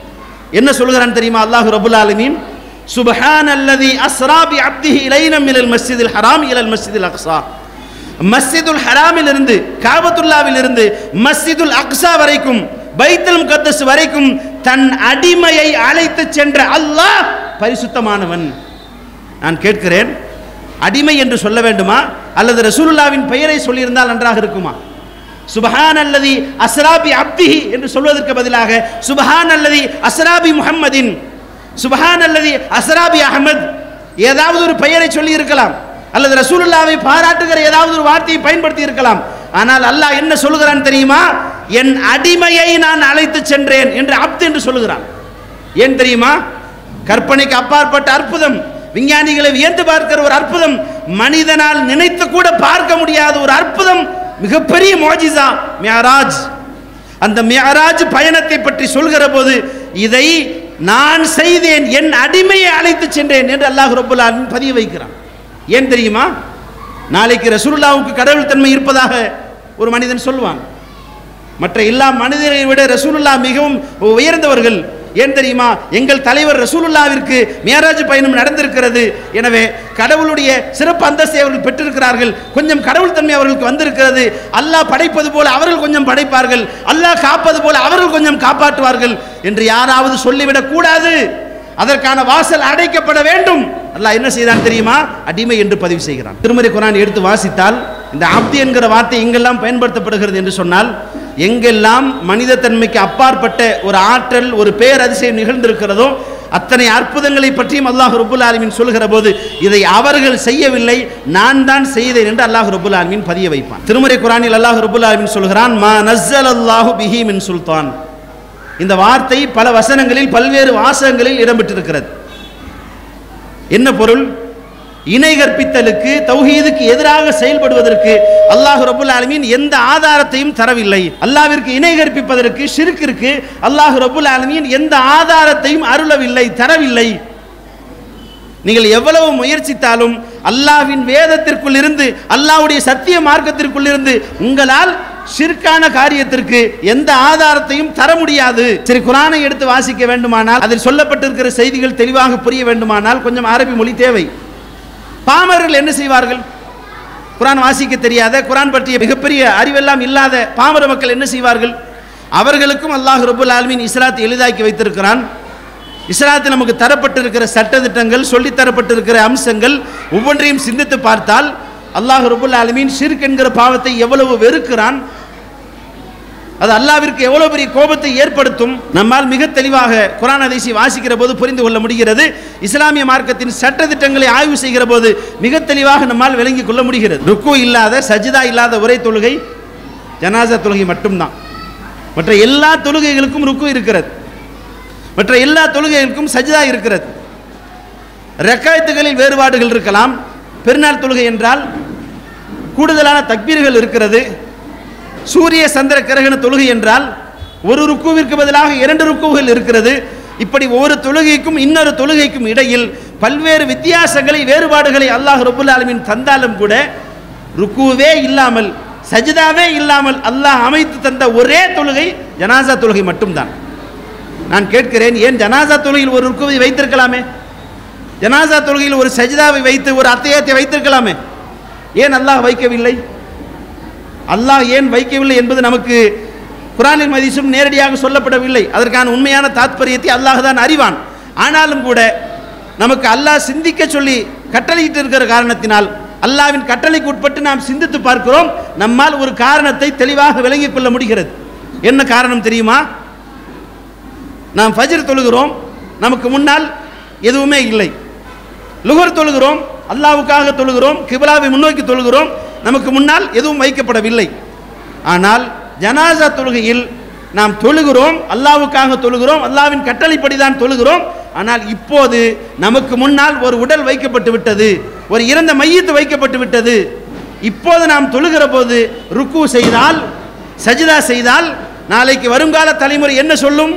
என்ன சொல்கிறான் தெரியுமா அல்லாஹ் ரபுல் ஆலமீன் சுபஹான் அல்லதி அஸ்ரா பி அப்திஹி இலைனம் இலல் மஸ்ஜிதில் ஹராம் இலல் மஸ்ஜிதில் அக்ஸா மஸ்ஜிதுல் ஹராமில் இருந்து காபத்துல்லாவில் இருந்து மஸ்ஜிதுல் அக்ஸா வரைக்கும் பைத்துல் முகத்தஸ் வரைக்கும் தன் அடிமையை அழைத்து சென்ற அல்லாஹ் பரிசுத்தமானவன் நான் கேட்கிறேன் அடிமை என்று சொல்ல வேண்டுமா அல்லது ரசூலுல்லாவின் பெயரை சொல்லியிருந்தால் நன்றாக இருக்குமா சுபஹான் அல்லதி அஸ்ராபி அப்திஹி என்று சொல்வதற்கு பதிலாக சுபஹான் அல்லதி அஸ்ராபி முஹம்மதின் சுபஹான் அல்லதி அஸ்ராபி அஹமத் ஏதாவது ஒரு பெயரை சொல்லி இருக்கலாம் அல்லது ரசூலுல்லாவை பாராட்டுகிற ஏதாவது ஒரு வார்த்தையை பயன்படுத்தி இருக்கலாம் ஆனால் அல்லாஹ் என்ன சொல்லுகிறான் தெரியுமா என் அடிமையை நான் அழைத்து சென்றேன் என்று அப்து என்று சொல்லுகிறான் ஏன் தெரியுமா கற்பனைக்கு அப்பாற்பட்ட அற்புதம் விஞ்ஞானிகளை வியந்து பார்க்கிற ஒரு அற்புதம் மனிதனால் நினைத்து கூட பார்க்க முடியாத ஒரு அற்புதம் மிகப்பெரிய மோஜிசா மியராஜ் அந்த மியராஜ் பயணத்தை பற்றி சொல்கிற போது இதை நான் செய்தேன் என் அடிமையை அழைத்து சென்றேன் என்று அல்லாஹ் ரபுல் ஆலமீன் பதிய வைக்கிறான் ஏன் தெரியுமா நாளைக்கு ரசூலுல்லாவுக்கு கடவுள் தன்மை இருப்பதாக ஒரு மனிதன் சொல்லுவான் மற்ற எல்லா மனிதரை விட ரசூலுல்லா மிகவும் உயர்ந்தவர்கள் ஏன் தெரியுமா எங்கள் தலைவர் ரசூலுல்லாவிற்கு மேராஜ் பயணம் நடந்திருக்கிறது எனவே கடவுளுடைய சிறப்பு அந்தஸ்தை அவர்கள் பெற்றிருக்கிறார்கள் கொஞ்சம் கடவுள் தன்மை அவர்களுக்கு வந்திருக்கிறது அல்லாஹ் படைப்பது போல அவர்கள் கொஞ்சம் படைப்பார்கள் அல்லாஹ் காப்பது போல அவர்கள் கொஞ்சம் காப்பாற்றுவார்கள் என்று யாராவது சொல்லிவிடக் கூடாது அதற்கான வாசல் அடைக்கப்பட வேண்டும் அல்லாஹ் என்ன செய்தான் தெரியுமா அடிமை என்று பதிவு செய்கிறான் திருமறை குரான் எடுத்து வாசித்தால் இந்த அப்தி என்கிற வார்த்தை எங்கெல்லாம் பயன்படுத்தப்படுகிறது என்று சொன்னால் எங்கெல்லாம் மனித தன்மைக்கு அப்பாற்பட்ட ஒரு ஆற்றல் ஒரு பேரதிசயம் நிகழ்ந்திருக்கிறதோ அத்தனை அற்புதங்களை பற்றியும் அல்லாஹ் ரபுல் ஆலமீன் சொல்கிற போது இதை அவர்கள் செய்யவில்லை நான் தான் செய்தேன் என்று அல்லாஹ் ரபுல் ஆலமீன் பதிய வைப்பான் திருமறை குரானில் அல்லாஹ் ரபுல் ஆலமீன் சொல்கிறான் மா நஸ்ஸல் அல்லாஹு பிஹி மின் சுல்தான் இந்த வார்த்தை பல வசனங்களில் பல்வேறு வாசகங்களில் இடம்பெற்றிருக்கிறது என்ன பொருள் இணை கற்பித்தலுக்கு தௌஹீதுக்கு எதிராக செயல்படுவதற்கு அல்லாஹ் ரபுல் ஆலமீன் எந்த ஆதாரத்தையும் தரவில்லை அல்லாவிற்கு இணை கற்பிப்பதற்கு ஷிர்கிற்கு அல்லாஹ் ரபுல் ஆலமீன் எந்த ஆதாரத்தையும் அருளவில்லை தரவில்லை நீங்கள் எவ்வளவு முயற்சித்தாலும் அல்லாஹ்வின் வேதத்திற்குள் இருந்து அல்லாஹ்வுடைய சத்திய மார்க்கத்திற்குள் இருந்து உங்களால் ஷிர்கான காரியத்திற்கு எந்த ஆதாரத்தையும் தர முடியாது சரி குரானை எடுத்து வாசிக்க வேண்டுமானால் அதில் சொல்லப்பட்டிருக்கிற செய்திகள் தெளிவாக புரிய வேண்டுமானால் கொஞ்சம் அரபி மொழி தேவை பாமரர்கள் என்ன செய்வார்கள் குரான் வாசிக்க தெரியாத குரான் பற்றிய மிகப்பெரிய அறிவெல்லாம் இல்லாத பாமர மக்கள் என்ன செய்வார்கள் அவர்களுக்கும் அல்லாஹ் ரபுல் ஆலமீன் இஸ்லாத்தை எளிதாக்கி வைத்திருக்கிறான் இஸ்லாத்தில் நமக்கு தரப்பட்டிருக்கிற சட்டதிட்டங்கள் சொல்லித் தரப்பட்டிருக்கிற அம்சங்கள் ஒவ்வொன்றையும் சிந்தித்து பார்த்தால் அல்லாஹ் ரபுல் ஆலமீன் ஷிர்க் என்கிற பாவத்தை எவ்வளவு வெறுக்கிறான் அது அல்லாவிற்கு எவ்வளவு பெரிய கோபத்தை ஏற்படுத்தும் நம்மால் மிக தெளிவாக குரான் அதிசி வாசிக்கிற போது புரிந்து கொள்ள முடிகிறது இஸ்லாமிய மார்க்கத்தின் சட்டதிட்டங்களை ஆய்வு செய்கிற போது மிக தெளிவாக நம்மால் விளங்கிக் கொள்ள முடிகிறது ருக்கு இல்லாத சஜிதா இல்லாத ஒரே தொழுகை ஜனாசா தொழுகை மட்டும்தான் மற்ற எல்லா தொழுகைகளுக்கும் ருக்கு இருக்கிறது மற்ற எல்லா தொழுகைகளுக்கும் சஜிதா இருக்கிறது ரெக்காயத்துகளில் வேறுபாடுகள் இருக்கலாம் பெருநாள் தொழுகை என்றால் கூடுதலான தக்பீர்கள் இருக்கிறது சூரிய சந்திர கிரகண தொழுகை என்றால் ஒரு ருக்குவிற்கு பதிலாக இரண்டு ருக்குகள் இருக்கிறது இப்படி ஒவ்வொரு தொழுகைக்கும் இன்னொரு தொழுகைக்கும் இடையில் பல்வேறு வித்தியாசங்களை வேறுபாடுகளை அல்லாஹ் ரபுல் ஆலமீன் தந்தாலும் கூட ருக்குவே இல்லாமல் சஜிதாவே இல்லாமல் அல்லாஹ் அமைத்து தந்த ஒரே தொழுகை ஜனாசா தொழுகை மட்டும்தான் நான் கேட்கிறேன் ஏன் ஜனாசா தொழுகையில் ஒரு ருக்குவை வைத்திருக்கலாமே ஜனாசா தொழுகையில் ஒரு சஜிதாவை வைத்து ஒரு அத்தையத்தை வைத்திருக்கலாமே ஏன் அல்லாஹ் வைக்கவில்லை அல்லாஹ் ஏன் வைக்கவில்லை என்பது நமக்கு குரானின் மதிசும் நேரடியாக சொல்லப்படவில்லை அதற்கான உண்மையான தாத்பரியத்தை அல்லாஹ் தான் அறிவான் ஆனாலும் கூட நமக்கு அல்லாஹ் சிந்திக்க சொல்லி கட்டளையிட்டு இருக்கிற காரணத்தினால் அல்லாவின் கட்டளைக்கு உட்பட்டு நாம் சிந்தித்து பார்க்கிறோம் நம்மால் ஒரு காரணத்தை தெளிவாக விளங்கிக் கொள்ள முடிகிறது என்ன காரணம் தெரியுமா நாம் ஃபஜ்ர் தொழுகிறோம் நமக்கு முன்னால் எதுவுமே இல்லை லுகர் தொழுகிறோம் அல்லாவுக்காக தொழுகிறோம் கிபிலாவை முன்னோக்கி தொழுகிறோம் நமக்கு முன்னால் எதுவும் வைக்கப்படவில்லை ஆனால் ஜனாசா தொழுகையில் நாம் தொழுகிறோம் அல்லாவுக்காக தொழுகிறோம் அல்லாவின் கட்டளைப்படி தான் தொழுகிறோம் ஆனால் இப்போது நமக்கு முன்னால் ஒரு உடல் வைக்கப்பட்டு விட்டது ஒரு இறந்த மையத்து வைக்கப்பட்டு விட்டது இப்போது நாம் தொழுகிற போது ருக்கு செய்தால் சஜிதா செய்தால் நாளைக்கு வருங்கால தலைமுறை என்ன சொல்லும்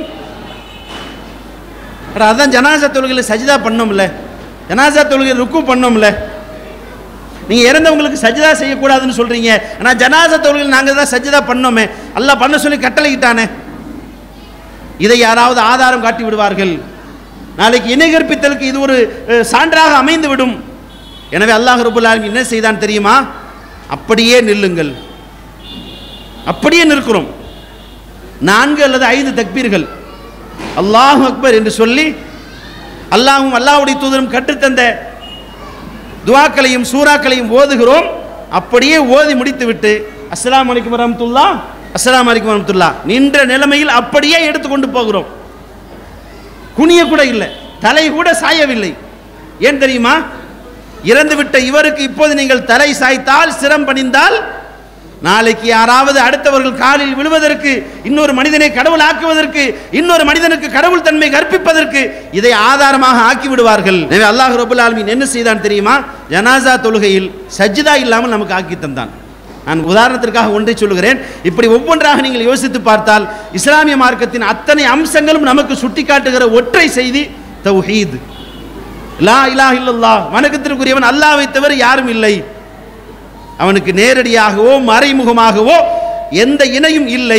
அட, அதான் ஜனாசா தொழுகையில் சஜிதா பண்ணோம்ல ஜனாசா தொழுகையில் ருக்கு பண்ணோம்ல நீங்கள் இறந்தவங்களுக்கு சஜிதா செய்யக்கூடாதுன்னு சொல்கிறீங்க ஆனால் ஜனாசா தொழுகையில் நாங்கள் தான் சஜிதா பண்ணோமே அல்லாஹ் பண்ண சொல்லி கட்டளையிட்டானே இதை யாராவது ஆதாரம் காட்டி விடுவார்கள் நாளைக்கு இணை கற்பித்தலுக்கு இது ஒரு அஹ், சான்றாக அமைந்து விடும் எனவே அல்லாஹ் ரபுல் ஆலமீன் என்ன செய்தான் தெரியுமா அப்படியே நில்லுங்கள் அப்படியே நிற்கிறோம் நான்கு அல்லது ஐந்து தக்பீர்கள் அல்லாஹ் அக்பர் என்று சொல்லி அல்லாஹும் அல்லாஹ்வுடைய தூதரும் கற்றுத்தந்த துவாக்களையும் சூறாக்களையும் ஓதுகிறோம் அப்படியே ஓதி முடித்துவிட்டு அஸ்ஸலாமு அலைக்கும் வரஹ்மத்துல்லா அஸ்ஸலாமு அலைக்கும் வரஹ்மத்துல்லா நின்ற நிலைமையில் அப்படியே எடுத்துக்கொண்டு போகிறோம் குனிய கூட இல்லை தலை கூட சாயவில்லை ஏன் தெரியுமா இறந்துவிட்ட இவருக்கு இப்போது நீங்கள் தலை சாய்த்தால் சிரம் பணிந்தால் நாளைக்கு யாராவது அடுத்தவர்கள் காலில் விழுவதற்கு இன்னொரு மனிதனை கடவுள் ஆக்குவதற்கு இன்னொரு மனிதனுக்கு கடவுள் தன்மை கற்பிப்பதற்கு இதை ஆதாரமாக ஆக்கி விடுவார்கள் எனவே அல்லாஹ் ரபுல் ஆலமீன் என்ன செய்தான் தெரியுமா ஜனாசா தொழுகையில் சஜ்ஜிதா இல்லாமல் நமக்கு ஆக்கி தந்தான் நான் உதாரணத்திற்காக ஒன்றை சொல்லுகிறேன் இப்படி ஒவ்வொன்றாக நீங்கள் யோசித்து பார்த்தால் இஸ்லாமிய மார்க்கத்தின் அத்தனை அம்சங்களும் நமக்கு சுட்டிக்காட்டுகிற ஒற்றை செய்தி தௌஹீத் லா இலாஹ இல்லல்லாஹ் வணக்கத்திற்குரியவன் அல்லாஹ்வை தவிர யாரும் இல்லை அவனுக்கு நேரடியாகவோ மறைமுகமாகவோ எந்த இணையும் இல்லை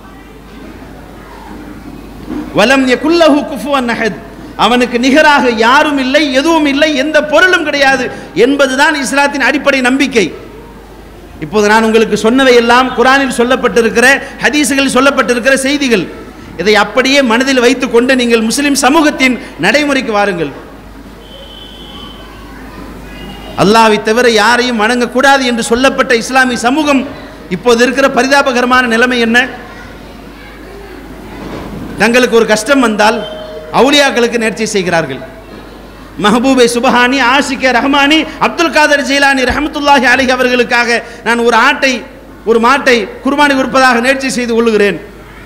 வலம் யகுல்லஹு குஃபுவன் அஹத் அவனுக்கு நிகராக யாரும் இல்லை எதுவும் இல்லை எந்த பொருளும் கிடையாது என்பதுதான் இஸ்லாத்தின் அடிப்படை நம்பிக்கை இப்போது நான் உங்களுக்கு சொன்னவை எல்லாம் குரானில் சொல்லப்பட்டிருக்கிற ஹதீஸுகளில் சொல்லப்பட்டிருக்கிற செய்திகள் இதை அப்படியே மனதில் வைத்துக்கொண்டு நீங்கள் முஸ்லிம் சமூகத்தின் நடைமுறைக்கு வாருங்கள் அல்லாவை தவிர யாரையும் வணங்கக்கூடாது என்று சொல்லப்பட்ட இஸ்லாமிய சமூகம் இப்போது இருக்கிற பரிதாபகரமான நிலைமை என்ன தங்களுக்கு ஒரு கஷ்டம் வந்தால் அவுலியாக்களுக்கு நேர்ச்சி செய்கிறார்கள் மஹபூபை சுபஹானி ஆஷிகே ரஹ்மானி அப்துல் காதர் ஜெயிலானி ரஹமத்துல்லாஹி அலிஹ் அவர்களுக்காக நான் ஒரு ஆட்டை ஒரு மாட்டை குர்பானி கொடுப்பதாக நேர்ச்சி செய்து கொள்ளுகிறேன்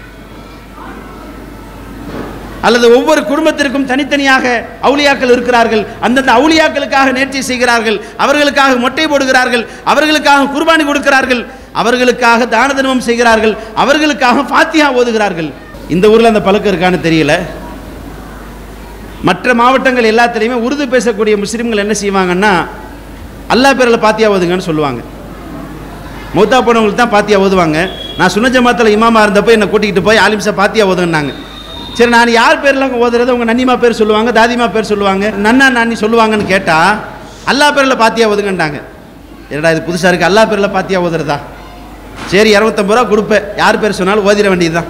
அல்லது ஒவ்வொரு குடும்பத்திற்கும் தனித்தனியாக அவுலியாக்கள் இருக்கிறார்கள் அந்தந்த அவுலியாக்களுக்காக நேர்ச்சி செய்கிறார்கள் அவர்களுக்காக மொட்டை போடுகிறார்கள் அவர்களுக்காக குர்பானி கொடுக்கிறார்கள் அவர்களுக்காக தான தர்மம் செய்கிறார்கள் அவர்களுக்காக ஃபாத்தியா ஓதுகிறார்கள் இந்த ஊரில் அந்த பழக்கம் இருக்கான்னு தெரியல மற்ற மாவட்டங்கள் எல்லாத்துலேயுமே உருது பேசக்கூடிய முஸ்லீம்கள் என்ன செய்வாங்கன்னா அல்லாஹ் பேரில் பாத்தியா ஓதுங்கன்னு சொல்லுவாங்க மௌத்தா போனவங்களுக்கு தான் பாத்தியா ஓதுவாங்க நான் சுன்ன ஜமாத்தில் இமாமா இருந்தப்போ என்னை கூட்டிகிட்டு போய் ஆலிம்சா பாத்தியா ஓதுங்கன்னாங்க சரி நான் யார் பேரில் ஓதுறது உங்கள் நன்னிமா பேர் சொல்லுவாங்க தாதிமா பேர் சொல்லுவாங்க நன்னா நானி சொல்லுவாங்கன்னு கேட்டால் அல்லாஹ் பேரில் பாத்தியா ஓதுங்கன்றாங்க என்னடா இது புதுசாக இருக்குது அல்லாஹ் பேரில் பாத்தியா ஓதுறதா சரி இரநூத்தம்பது ரூபா கொடுப்பேன் யார் பேர் சொன்னாலும் ஓதிட வேண்டியதுதான்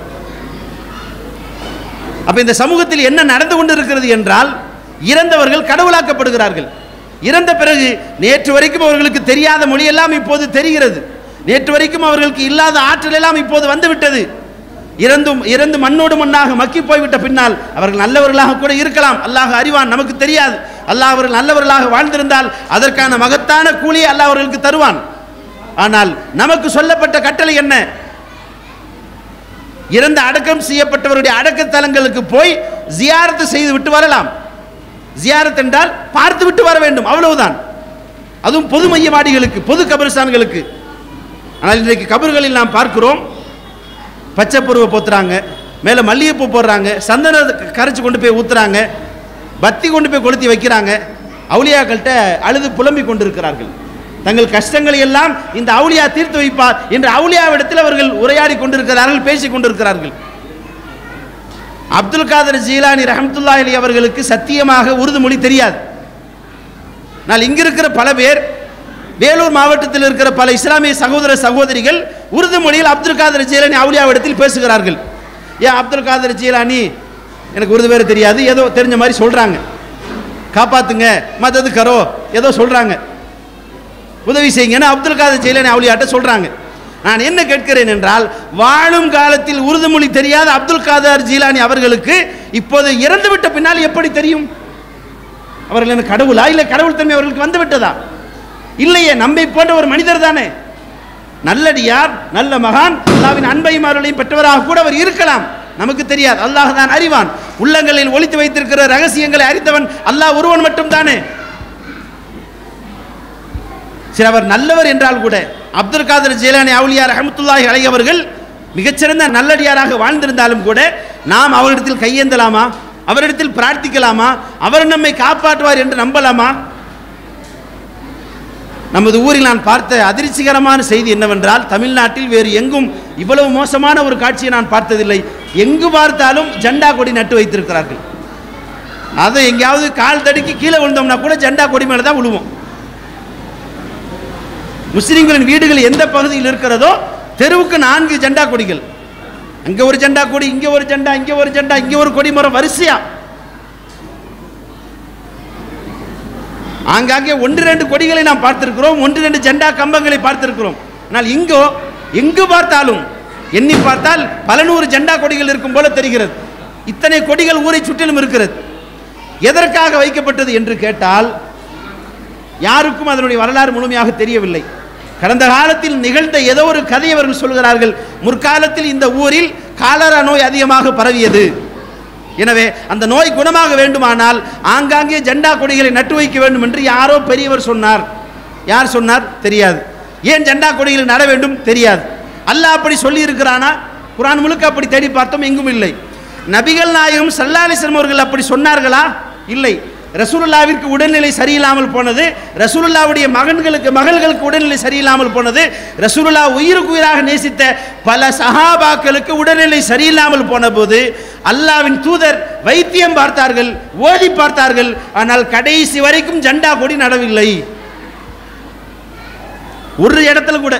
அப்ப இந்த சமூகத்தில் என்ன நடந்து கொண்டு இருக்கிறது என்றால் இறந்தவர்கள் கடவுளாக்கப்படுகிறார்கள் இறந்த பிறகு நேற்று வரைக்கும் அவர்களுக்கு தெரியாத மொழியெல்லாம் இப்போது தெரிகிறது நேற்று வரைக்கும் அவர்களுக்கு இல்லாத ஆற்றல் எல்லாம் இப்போது வந்துவிட்டது இறந்தும் இறந்து மண்ணோடு மண்ணாக மக்கி போய்விட்ட பின்னால் அவர்கள் நல்லவர்களாக கூட இருக்கலாம் அல்லாஹ் அறிவான் நமக்கு தெரியாது அல்லாஹ் அவர்கள் நல்லவர்களாக வாழ்ந்திருந்தால் அதற்கான மகத்தான கூலியை அல்லாஹ் அவர்களுக்கு தருவான் ஆனால் நமக்கு சொல்லப்பட்ட கட்டளை என்ன இறந்த அடக்கம் செய்யப்பட்டவருடைய அடக்கத்தலங்களுக்கு போய் ஜியாரத்து செய்து விட்டு வரலாம் ஜியாரத் என்றால் பார்த்து விட்டு வர வேண்டும் அவ்வளவுதான் அதுவும் பொது மையவாடிகளுக்கு பொது கபரிஸ்தான்களுக்கு ஆனால் இன்றைக்கு கபர்களில் நாம் பார்க்கிறோம் பச்சை பருவை போத்துறாங்க மேலே மல்லிகைப்பூ போடுறாங்க சந்தன கரைச்சி கொண்டு போய் ஊத்துறாங்க பத்தி கொண்டு போய் கொளுத்தி வைக்கிறாங்க அவுலியாக்கள்கிட்ட அழுது புலம்பிக் கொண்டிருக்கிறார்கள் தங்கள் கஷ்டங்களை எல்லாம் இந்த அவுலியா தீர்த்து வைப்பார் என்று அவுலியாவிடத்தில் அவர்கள் உரையாடி கொண்டிருக்கிறார்கள் பேசிக் கொண்டிருக்கிறார்கள் அப்துல் காதர் ஜீலானி ரஹமத்துல்லா அலி அவர்களுக்கு சத்தியமாக உருது மொழி தெரியாது நான் இங்கிருக்கிற பல பேர் வேலூர் மாவட்டத்தில் இருக்கிற பல இஸ்லாமிய சகோதர சகோதரிகள் உருது மொழியில் அப்துல் காதர் ஜீலானி அவுலியாவிடத்தில் பேசுகிறார்கள் ஏன் அப்துல் காதர் ஜீலானி எனக்கு உருது வேறு தெரியாது ஏதோ தெரிஞ்ச மாதிரி சொல்கிறாங்க காப்பாத்துங்க மதது கரோ ஏதோ சொல்கிறாங்க உதவி செய்யுங்கன்னு அப்துல் காதர் ஜெயிலானி அவுலியாட்ட சொல்கிறாங்க நான் என்ன கேட்கிறேன் என்றால் வாழும் காலத்தில் உருது மொழி தெரியாத அப்துல் காதர் ஜீலானி அவர்களுக்கு இப்போது இறந்துவிட்ட பின்னால் எப்படி தெரியும் அவர்கள் என்ன கடவுளா இல்லை கடவுள் தன்மை அவர்களுக்கு வந்து விட்டதா இல்லையே நம்மை போன்ற ஒரு மனிதர் தானே நல்லடியார் நல்ல மகான் அல்லாவின் அன்பையும் அருளையும் பெற்றவராக கூட அவர் இருக்கலாம் நமக்கு தெரியாது அல்லாஹ் தான் அறிவான் உள்ளங்களில் ஒளித்து வைத்திருக்கிற ரகசியங்களை அறிந்தவன் அல்லாஹ் ஒருவன் மட்டும் தானே சரி அவர் நல்லவர் என்றால் கூட அப்துல் காதர் ஜெயலானி அவுலியார் அஹமத்துல்லாஹி அலை அவர்கள் மிகச்சிறந்த நல்லடியாராக வாழ்ந்திருந்தாலும் கூட நாம் அவரிடத்தில் கையேந்தலாமா அவரிடத்தில் பிரார்த்திக்கலாமா அவர் நம்மை காப்பாற்றுவார் என்று நம்பலாமா நமது ஊரில் நான் பார்த்த அதிர்ச்சிகரமான செய்தி என்னவென்றால் தமிழ்நாட்டில் வேறு எங்கும் இவ்வளவு மோசமான ஒரு காட்சியை நான் பார்த்ததில்லை எங்கு பார்த்தாலும் ஜெண்டா கொடி நட்டு வைத்திருக்கிறார்கள் அதை எங்கேயாவது கால் தடுக்கி கீழே விழுந்தோம்னா கூட ஜெண்டா கொடி மேலே தான் விழுவோம் முஸ்லிம்களின் வீடுகள் எந்த பகுதியில் இருக்கிறதோ தெருவுக்கு நான்கு ஜெண்டா கொடிகள் அங்க ஒரு ஜெண்டா கொடி இங்க ஒரு ஜெண்டா இங்க ஒரு ஜெண்டா இங்க ஒரு கொடி மரம் வரிசையா ஆங்காங்கே ஒன்று ரெண்டு கொடிகளை நாம் பார்த்திருக்கிறோம் ஒன்று ரெண்டு ஜெண்டா கம்பங்களை பார்த்திருக்கிறோம் ஆனால் இங்கோ எங்கு பார்த்தாலும் எண்ணி பார்த்தால் பல நூறு ஜெண்டா கொடிகள் இருக்கும் போல தெரிகிறது இத்தனை கொடிகள் ஊரை சுற்றிலும் இருக்கிறது எதற்காக வைக்கப்பட்டது என்று கேட்டால் யாருக்கும் அதனுடைய வரலாறு முழுமையாக தெரியவில்லை கடந்த காலத்தில் நிகழ்ந்த ஏதோ ஒரு கதை அவர்கள் சொல்கிறார்கள் முற்காலத்தில் இந்த ஊரில் காலரா நோய் அதிகமாக பரவியது எனவே அந்த நோய் குணமாக வேண்டுமானால் ஆங்காங்கே ஜெண்டா கொடிகளை நட்டு வைக்க வேண்டும் என்று யாரோ பெரியவர் சொன்னார் யார் சொன்னார் தெரியாது ஏன் ஜெண்டா கொடிகளை நட வேண்டும் தெரியாது அல்லாஹ் அப்படி சொல்லி இருக்கிறானா குரான் முழுக்க அப்படி தேடி பார்த்தோம் எங்கும் இல்லை நபிகள் நாயகம் சல்லாலிஸ்லம் அவர்கள் அப்படி சொன்னார்களா இல்லை ரசூலுல்லாவிற்கு உடல்நிலை சரியில்லாமல் போனது ரசூலுல்லாவுடைய மகன்களுக்கு மகள்களுக்கு உடல்நிலை சரியில்லாமல் போனது ரசூலுல்லா உயிருக்கு உயிராக நேசித்த பல சஹாபாக்களுக்கு உடல்நிலை சரியில்லாமல் போன போது அல்லாவின் தூதர் வைத்தியம் பார்த்தார்கள் ஓதி பார்த்தார்கள் ஆனால் கடைசி வரைக்கும் ஜெண்டா கொடி நடவில்லை ஒரு இடத்துல கூட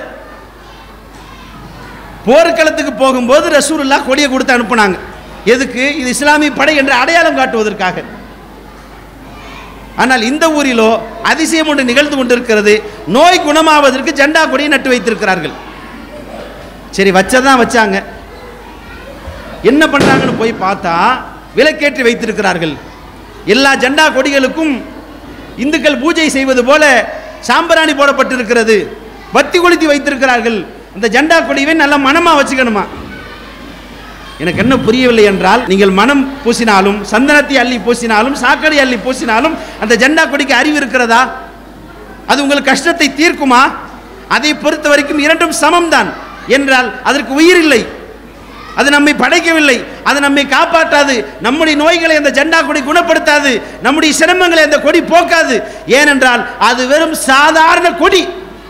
போர்க்களத்துக்கு போகும்போது ரசூலுல்லா கொடியை கொடுத்து அனுப்புனாங்க எதுக்கு இது இஸ்லாமிய படை என்று அடையாளம் காட்டுவதற்காக ஆனால் இந்த ஊரிலோ அதிசயம் ஒன்று நிகழ்ந்து கொண்டிருக்கிறது நோய் குணமாவதற்கு ஜெண்டா கொடியை நட்டு வைத்திருக்கிறார்கள் சரி வச்சதான் வச்சாங்க என்ன பண்றாங்கன்னு போய் பார்த்தா விலக்கேற்றி வைத்திருக்கிறார்கள் எல்லா ஜெண்டா கொடிகளுக்கும் இந்துக்கள் பூஜை செய்வது போல சாம்பிராணி போடப்பட்டிருக்கிறது வத்தி கொளுத்தி வைத்திருக்கிறார்கள் அந்த ஜெண்டா கொடியை நல்ல மனமா வச்சுக்கணுமா எனக்கு என்ன புரியவில்லை என்றால் நீங்கள் மனம் பூசினாலும் சந்தனத்தை அள்ளி பூசினாலும் சாக்கடை அள்ளி பூசினாலும் அந்த ஜெண்டா கொடிக்கு அறிவு இருக்கிறதா அது உங்கள் கஷ்டத்தை தீர்க்குமா அதை பொறுத்த வரைக்கும் இரண்டும் சமம்தான் என்றால் அதற்கு உயிர் இல்லை அது நம்மை படைக்கவில்லை அது நம்மை காப்பாற்றாது நம்முடைய நோய்களை அந்த ஜெண்டா கொடி குணப்படுத்தாது நம்முடைய சிரமங்களை அந்த கொடி போக்காது ஏனென்றால் அது வெறும் சாதாரண கொடி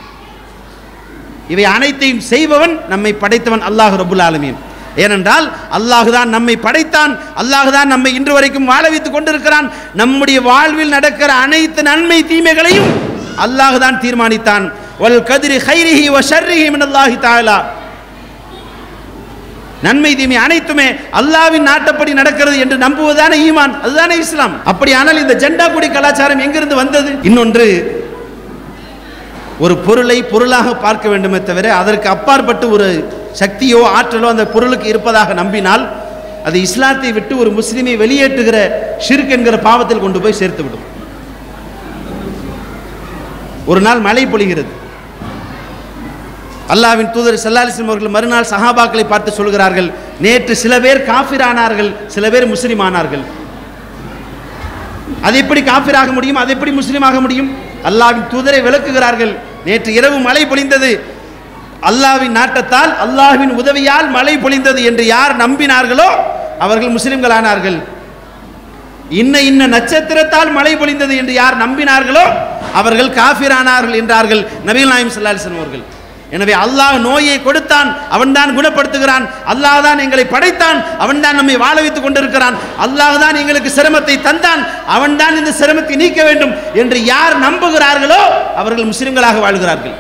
இவை அனைத்தையும் செய்பவன் நம்மை படைத்தவன் அல்லாஹ் ரபுல் ஆலமீன் ஏனென்றால் அல்லாஹ் தான் நம்மை படைத்தான் அல்லாஹ் தான் நம்மை இன்று வரைக்கும் வாழ வைத்துக் கொண்டிருக்கிறான் நம்முடைய வாழ்வில் நடக்கிற அனைத்து நன்மை தீமைகளையும் அல்லாஹ் தான் தீர்மானித்தான் வல் கதிரி ஹைரிஹி வ ஷர்ரிஹி மினல்லாஹி தஆலா நன்மை தீமை அனைத்துமே அல்லாவின் நாட்டப்படி நடக்கிறது என்று நம்புவதான ஈமான் அதுதானே இஸ்லாம் அப்படியானால் இந்த ஜெண்டா கொடி கலாச்சாரம் எங்கிருந்து வந்தது இன்னொன்று ஒரு பொருளை பொருளாக பார்க்க வேண்டுமே தவிர அதற்கு அப்பாற்பட்டு ஒரு சக்தியோ ஆற்றலோ அந்த பொருளுக்கு இருப்பதாக நம்பினால் அது இஸ்லாத்தை விட்டு ஒரு முஸ்லிமை வெளியேற்றுகிற ஷிர்க் என்கிற பாவத்தில் கொண்டு போய் சேர்த்து விடும் ஒரு நாள் மழை பொழிகிறது அல்லாவின் தூதர் சல்லாலிஸ்லம் அவர்கள் மறுநாள் சஹாபாக்களை பார்த்து சொல்கிறார்கள் நேற்று சில பேர் காஃபிர் ஆனார்கள் சில பேர் முஸ்லிம் ஆனார்கள் அது எப்படி காஃபிர் ஆக முடியும் அது எப்படி முஸ்லீம் ஆக முடியும் அல்லாவின் தூதரை விளக்குகிறார்கள் நேற்று இரவு மழை பொழிந்தது அல்லாவின் நாட்டத்தால் அல்லாஹ்வின் உதவியால் மழை பொழிந்தது என்று யார் நம்பினார்களோ அவர்கள் முஸ்லிம்கள் ஆனார்கள் இன்ன இன்ன நட்சத்திரத்தால் மழை பொழிந்தது என்று யார் நம்பினார்களோ அவர்கள் காஃபிரானார்கள் என்றார்கள் நபிகள் நாயம் ஸல்லல்லாஹு அலைஹி வஸல்லம் அவர்கள் எனவே அல்லாஹ் நோயை கொடுத்தான் அவன்தான் குணப்படுத்துகிறான் அல்லாஹ் தான் எங்களை படைத்தான் அவன்தான் நம்மை வாழ வைத்துக் கொண்டிருக்கிறான் அல்லாஹ் தான் எங்களுக்கு சிரமத்தை தந்தான் அவன்தான் இந்த சிரமத்தை நீக்க வேண்டும் என்று யார் நம்புகிறார்களோ அவர்கள் முஸ்லிம்களாக வாழ்கிறார்கள்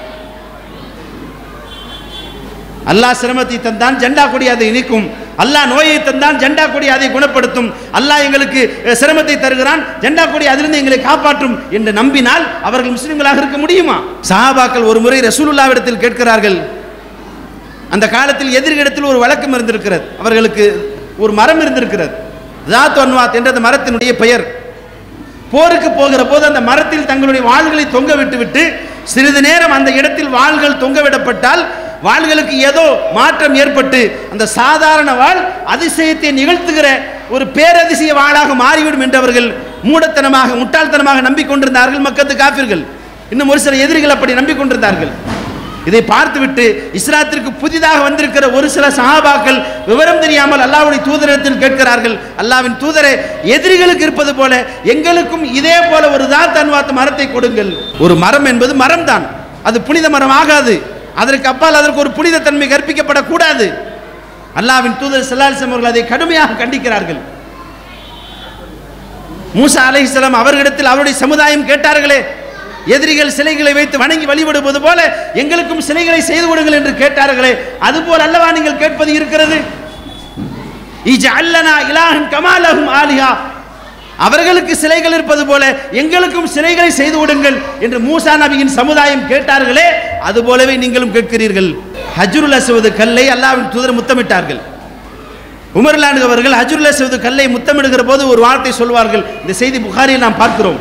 அல்லாஹ் சிரமத்தை தந்தான் ஜெண்டா கொடி அதை நீக்கும் அல்லாஹ் நோயை தந்தான் ஜெண்டா கொடி அதை குணப்படுத்தும் அல்லாஹ் எங்களுக்கு அஹ், சிரமத்தை தருகிறான் ஜெண்டா கொடி அதிலிருந்து எங்களை காப்பாற்றும் என்று நம்பினால் அவர்கள் முஸ்லிம்களாக இருக்க முடியுமா சஹாபாக்கள் ஒரு முறை ரசூலுல்லாவிடத்தில் கேட்கிறார்கள் அந்த காலத்தில் எதிர்கிடத்தில் ஒரு வழக்கம் இருந்திருக்கிறது அவர்களுக்கு ஒரு மரம் இருந்திருக்கிறது ஜாத் அன்வாத் என்ற அந்த மரத்தினுடைய பெயர் போருக்கு போகிற போது அந்த மரத்தில் தங்களுடைய வாள்களை தொங்க விட்டுவிட்டு சிறிது நேரம் அந்த இடத்தில் வாள்கள் தொங்க விடப்பட்டால் வாள்களுக்கு ஏதோ மாற்றம் ஏற்பட்டு அந்த சாதாரண வாள் அதிசயத்தை நிகழ்த்துகிற ஒரு பேரதிசய வாளாக மாறிவிடும் என்றவர்கள் மூடத்தனமாக முட்டாள்தனமாக நம்பிக்கொண்டிருந்தார்கள் மக்கத்து காபிர்கள் இன்னும் ஒரு சில எதிரிகள் அப்படி நம்பிக்கொண்டிருந்தார்கள் இதை பார்த்துவிட்டு இஸ்லாத்திற்கு புதிதாக வந்திருக்கிற ஒரு சில சஹாபாக்கள் விவரம் தெரியாமல் அல்லாஹ்வுடைய தூதரிடத்தில் கேட்கிறார்கள் அல்லாஹ்வின் தூதரே எதிரிகளுக்கு இருப்பது போல எங்களுக்கும் இதே போல ஒரு தான் தன்வாத்த மரத்தை கொடுங்கள் ஒரு மரம் என்பது மரம் தான் அது புனித மரம் ஆகாது அதற்கு அப்பால் அதற்கு ஒரு புனித தன்மை கற்பிக்கப்படக்கூடாது அல்லாஹ்வின் தூதர் ஸல்லல்லாஹு அவர்கள் அதை கடுமையாக கண்டிக்கிறார்கள் மூசா அலைஹிஸ்ஸலாம் அவர்களிடத்தில் அவருடைய சமுதாயம் கேட்டார்களே எதிரிகள் சிலைகளை வைத்து வணங்கி வழிபடுவது போல எங்களுக்கும் சிலைகளை செய்து கொடுங்கள் என்று கேட்டார்களே அதுபோல் அல்லவா நீங்கள் கேட்பது இருக்கிறது இஜஅல்லனா இலாஹன் கமாலஹும் ஆலிஹா அவர்களுக்கு சிலைகள் இருப்பது போல எங்களுக்கும் சிலைகளை செய்து கொடுங்கள் என்று மூசா நபியின் சமுதாயம் கேட்டார்களே அது போலவே நீங்களும் கேட்கிறீர்கள் ஹஜ்ருல் அஸ்வது கல்லை அல்லாஹ்வின் தூதர் முத்தமிட்டார்கள் உமர்லானு அவர்கள் ஹஜ்ருல் அஸ்வது கல்லை முத்தமிடுகிற போது ஒரு வார்த்தை சொல்வார்கள் இந்த செய்தி புகாரியில் நாம் பார்க்கிறோம்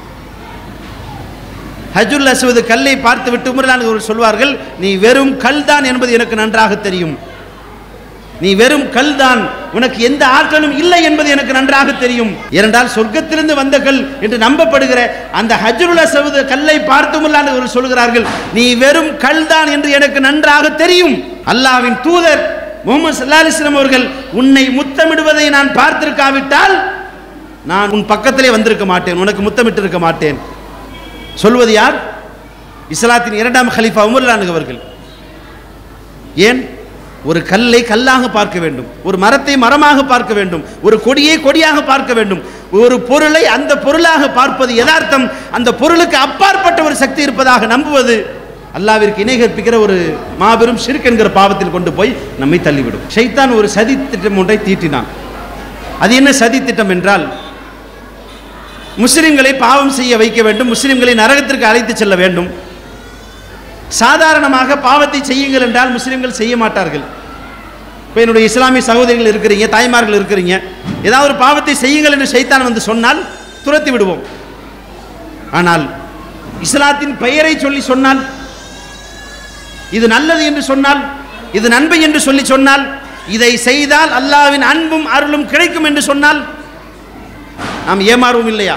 ஹஜ்ருல் அஸ்வது கல்லை பார்த்துவிட்டு உமர்லானு அவர்கள் சொல்வார்கள் நீ வெறும் கல் தான் என்பது எனக்கு நன்றாக தெரியும் நீ வெறும் கல் தான் உனக்கு எந்த ஆற்றலும் இல்லை என்பது எனக்கு நன்றாக தெரியும் ஏனென்றால் சொர்க்கத்திலிருந்து வந்த கல் என்று நம்பப்படுகிற அந்த ஹஜ்ருல் அஸ்வது கல்லை பார்த்துமுல்லான்னு அவர்கள் சொல்கிறார்கள் நீ வெறும் கல் தான் என்று எனக்கு நன்றாக தெரியும் அல்லாஹ்வின் தூதர் முகமது சல்லா அலிஸ்லாம் அவர்கள் உன்னை முத்தமிடுவதை நான் பார்த்திருக்காவிட்டால் நான் உன் பக்கத்திலே வந்திருக்க மாட்டேன் உனக்கு முத்தமிட்டு இருக்க மாட்டேன் சொல்வது யார் இஸ்லாத்தின் இரண்டாம் ஹலீஃபா உமர்லானு அவர்கள் ஏன் ஒரு கல்லை கல்லாக பார்க்க வேண்டும் ஒரு மரத்தை மரமாக பார்க்க வேண்டும் ஒரு கொடியை கொடியாக பார்க்க வேண்டும் ஒரு பொருளை அந்த பொருளாக பார்ப்பது யதார்த்தம் அந்த பொருளுக்கு அப்பாற்பட்ட ஒரு சக்தி இருப்பதாக நம்புவது அல்லாவிற்கு இணை கற்பிக்கிற ஒரு மாபெரும் ஷிர்க் என்கிற பாவத்தில் கொண்டு போய் நம்மை தள்ளிவிடும் ஷைத்தான் ஒரு சதி திட்டம் ஒன்றை தீட்டினான் அது என்ன சதி திட்டம் என்றால் முஸ்லிம்களை பாவம் செய்ய வைக்க வேண்டும் முஸ்லிம்களை நரகத்திற்கு அழைத்து செல்ல வேண்டும் சாதாரணமாக பாவத்தை செய்யுங்கள் என்றால் முஸ்லிம்கள் செய்ய மாட்டார்கள் இப்போ என்னுடைய இஸ்லாமிய சகோதரிகள் இருக்கிறீங்க தாய்மார்கள் இருக்கிறீங்க ஏதாவது ஒரு பாவத்தை செய்யுங்கள் என்று சைத்தான் வந்து சொன்னால் துரத்தி விடுவோம் ஆனால் இஸ்லாத்தின் பெயரை சொல்லி சொன்னால் இது நல்லது என்று சொன்னால் இது நன்மை என்று சொல்லி சொன்னால் இதை செய்தால் அல்லாஹ்வின் அன்பும் அருளும் கிடைக்கும் என்று சொன்னால் நாம் ஏமாறுவோம் இல்லையா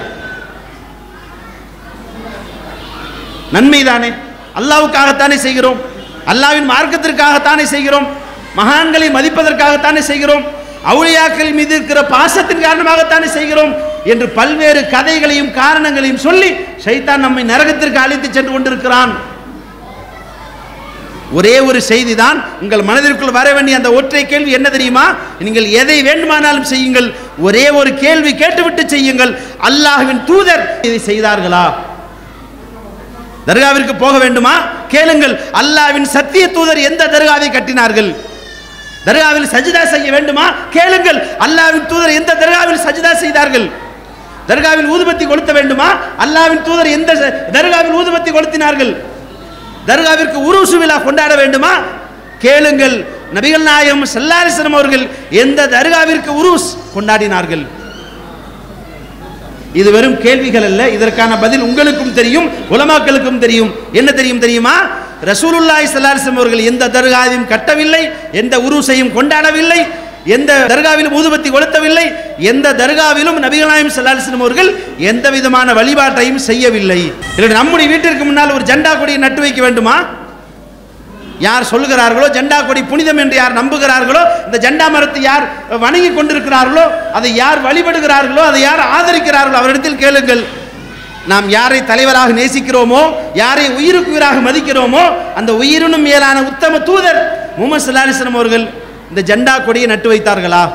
நன்மைதானே அல்லாவுக்காகத்தானே செய்கிறோம் அல்லாவின் மார்க்கத்திற்காகத்தானே செய்கிறோம் மகான்களை மதிப்பதற்காகத்தானே செய்கிறோம் அவுளியாக்கள் மீது இருக்கிற பாசத்தின் காரணமாகத்தானே செய்கிறோம் என்று பல்வேறு கதைகளையும் காரணங்களையும் சொல்லி ஷைத்தான் நம்மை நரகத்திற்கு அழைத்து சென்று கொண்டிருக்கிறான் ஒரே ஒரு செய்தி தான் உங்கள் மனதிற்குள் வர வேண்டிய அந்த ஒற்றை கேள்வி என்ன தெரியுமா நீங்கள் எதை வேண்டுமானாலும் செய்யுங்கள் ஒரே ஒரு கேள்வி கேட்டுவிட்டு செய்யுங்கள் அல்லாஹ்வின் தூதர் இதை செய்தார்களா தர்காவிற்கு போக வேண்டுமா கேளுங்கள் அல்லாஹ்வின் சத்திய தூதர் எந்த தர்காவை கட்டினார்கள் தர்காவில் சஜிதா செய்ய வேண்டுமா கேளுங்கள் அல்லாஹ்வின் தூதர் எந்த தர்காவில் சஜிதா செய்தார்கள் தர்காவில் ஊதுபத்தி கொளுத்த வேண்டுமா அல்லாஹ்வின் தூதர் எந்த ச- தர்காவில் ஊதுபத்தி கொளுத்தினார்கள் தர்காவிற்கு உருசு விழா கொண்டாட வேண்டுமா கேளுங்கள் நபிகள் நாயகம் சல்லாரிசனம் அவர்கள் எந்த தர்காவிற்கு உருஸ் கொண்டாடினார்கள் இது வெறும் கேள்விகள் அல்ல இதற்கான பதில் உங்களுக்கும் தெரியும் உலமாக்களுக்கும் தெரியும் என்ன தெரியும் தெரியுமா ரசூலுல்லாஹி ஸல்லல்லாஹு அலைஹி வஸல்லம் அவர்கள் எந்த தர்காவையும் கட்டவில்லை எந்த உருசையும் கொண்டாடவில்லை எந்த தர்காவிலும் ஊதுபத்தி கொளுத்தவில்லை எந்த தர்காவிலும் நபிகள் நாயகம் ஸல்லல்லாஹு அலைஹி வஸல்லம் அவர்கள் எந்த விதமான வழிபாட்டையும் செய்யவில்லை இல்லை நம்முடைய வீட்டிற்கு முன்னால் ஒரு ஜெண்டா கொடியை நட்டு வைக்க வேண்டுமா யார் சொல்லுகிறார்களோ ஜெண்டா கொடி புனிதம் என்று யார் நம்புகிறார்களோ இந்த ஜெண்டா மரத்தை யார் வணங்கி கொண்டிருக்கிறார்களோ அதை யார் வழிபடுகிறார்களோ அதை யார் ஆதரிக்கிறார்களோ அவரிடத்தில் கேளுங்கள் நாம் யாரை தலைவராக நேசிக்கிறோமோ யாரை உயிருக்கு உயிராக மதிக்கிறோமோ அந்த உயிரினும் மேலான உத்தம தூதர் முகமது சல்லா அலிஸ்லாம் அவர்கள் இந்த ஜெண்டா கொடியை நட்டு வைத்தார்களா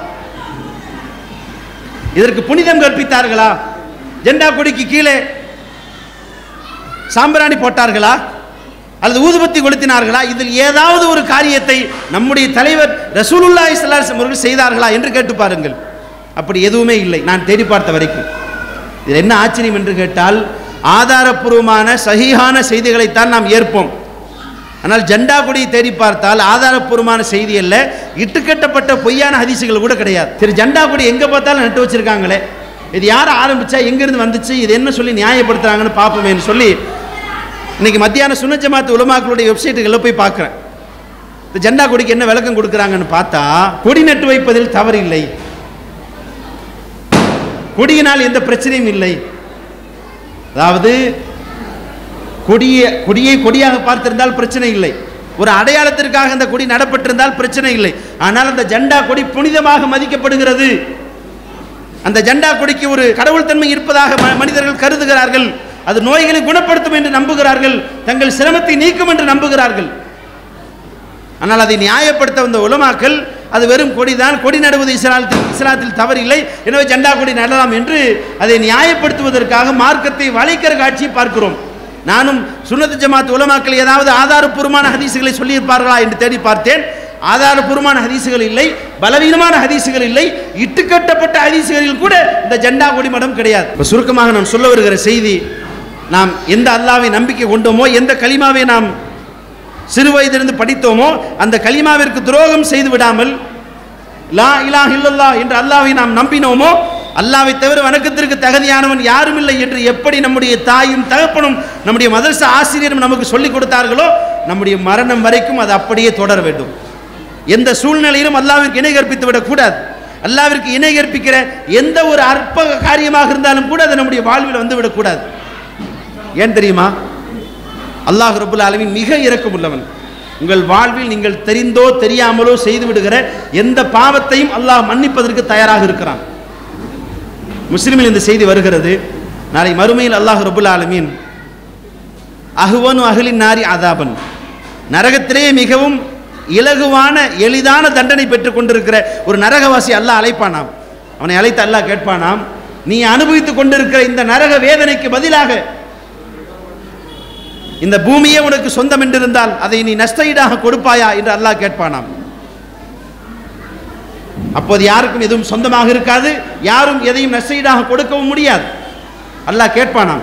இதற்கு புனிதம் கற்பித்தார்களா ஜெண்டா கொடிக்கு கீழே சாம்பிராணி போட்டார்களா அல்லது ஊதுபத்தி கொளுத்தினார்களா இதில் ஏதாவது ஒரு காரியத்தை நம்முடைய தலைவர் ரசூலுல்லாஹி ஸல்லல்லாஹு அலைஹி அவர்கள் செய்தார்களா என்று கேட்டு பாருங்கள் அப்படி எதுவுமே இல்லை நான் தேடி பார்த்த வரைக்கும் இதில் என்ன ஆச்சரியம் என்று கேட்டால் ஆதாரப்பூர்வமான சஹீஹான செய்திகளைத்தான் நாம் ஏற்போம் ஆனால் ஜெண்டா கொடியை தேடி பார்த்தால் ஆதாரப்பூர்வமான செய்தி அல்ல இட்டுக்கட்டப்பட்ட பொய்யான ஹதீசுகள் கூட கிடையாது சரி ஜெண்டா கொடி எங்கே பார்த்தாலும் நட்டு வச்சிருக்காங்களே இது யார் ஆரம்பிச்சா எங்கேருந்து வந்துச்சு இது என்ன சொல்லி நியாயப்படுத்துறாங்கன்னு பார்ப்போமேன்னு சொல்லி இன்னைக்கு மத்தியான சுன்ன ஜமாத்து உலமாக்களுடைய வெப்சைட்டுகளில் போய் பார்க்குறேன் இந்த ஜெண்டா கொடிக்கு என்ன விளக்கம் கொடுக்குறாங்கன்னு பார்த்தா கொடி நட்டு வைப்பதில் தவறு இல்லை கொடியினால் எந்த பிரச்சனையும் இல்லை அதாவது கொடிய கொடியை கொடியாக பார்த்திருந்தால் பிரச்சனை இல்லை ஒரு அடையாளத்திற்காக அந்த கொடி நடப்பட்டிருந்தால் பிரச்சனை இல்லை ஆனால் அந்த ஜெண்டா கொடி புனிதமாக மதிக்கப்படுகிறது அந்த ஜெண்டா கொடிக்கு ஒரு கடவுள் தன்மை இருப்பதாக ம- மனிதர்கள் கருதுகிறார்கள் அது நோய்களை குணப்படுத்தும் என்று நம்புகிறார்கள் தங்கள் சிரமத்தை நீக்கும் என்று நம்புகிறார்கள் ஆனால் அதை நியாயப்படுத்த வந்த உலமாக்கள் அது வெறும் கொடிதான் கொடி நடுவது இஸ்லாத்தில் இஸ்லாத்தில் தவறில்லை எனவே ஜெண்டா கொடி நடலாம் என்று அதை நியாயப்படுத்துவதற்காக மார்க்கத்தை வளைக்கிற காட்சியை பார்க்கிறோம் நானும் சுன்னத்து ஜமாத் உலமாக்கள் ஏதாவது ஆதாரப்பூர்வமான ஹதீசுகளை சொல்லியிருப்பார்களா என்று தேடி பார்த்தேன் ஆதாரப்பூர்வமான ஹதீசுகள் இல்லை பலவீனமான ஹதீசுகள் இல்லை இட்டுக்கட்டப்பட்ட ஹதீசுகளில் கூட இந்த ஜெண்டா கொடி மடம் கிடையாது இப்ப சுருக்கமாக நான் சொல்ல வருகிற செய்தி நாம் எந்த அல்லாவை நம்பிக்கை கொண்டோமோ எந்த கலிமாவை நாம் சிறு வயதிலிருந்து படித்தோமோ அந்த கலிமாவிற்கு துரோகம் செய்து விடாமல் லா இலாஹ இல்லல்லா என்று அல்லாவை நாம் நம்பினோமோ அல்லாவை தவிர வணக்கத்திற்கு தகுதியானவன் யாரும் இல்லை என்று எப்படி நம்முடைய தாயும் தகப்பனும் நம்முடைய மதரசா ஆசிரியரும் நமக்கு சொல்லிக் கொடுத்தார்களோ நம்முடைய மரணம் வரைக்கும் அது அப்படியே தொடர வேண்டும் எந்த சூழ்நிலையிலும் அல்லாவிற்கு இணை கற்பித்து விடக்கூடாது அல்லாவிற்கு இணை கற்பிக்கிற எந்த ஒரு அற்ப காரியமாக இருந்தாலும் கூட அது நம்முடைய வாழ்வில் வந்து விடக்கூடாது ஏன் தெரியுமா அல்லாஹ் ரபுல் ஆலமீன் மிக இரக்கமுள்ளவன் உங்கள் வாழ்வில் நீங்கள் தெரிந்தோ தெரியாமலோ செய்து விடுகிற எந்த பாவத்தையும் அல்லாஹ் மன்னிப்பதற்கு தயாராக இருக்கிறான் முஸ்லிமில் இந்த செய்தி வருகிறது நாளை மறுமையில் அல்லாஹ் ரபுல் ஆலமீன் அஹுவனு அகலின் நாரி அதாபன் நரகத்திலேயே மிகவும் இலகுவான எளிதான தண்டனை பெற்றுக் கொண்டிருக்கிற ஒரு நரகவாசி அல்லாஹ் அழைப்பானாம் அவனை அழைத்து அல்லாஹ் கேட்பானாம் நீ அனுபவித்துக் கொண்டிருக்கிற இந்த நரக வேதனைக்கு பதிலாக இந்த பூமியே உனக்கு சொந்தம் என்றிருந்தால் அதை நீ நஷ்டஈடாக கொடுப்பாயா என்று அல்லாஹ் கேட்பானாம் அப்போது யாருக்கும் எதுவும் சொந்தமாக இருக்காது யாரும் எதையும் நஷ்டஈடாக கொடுக்கவும் முடியாது அல்லாஹ் கேட்பானாம்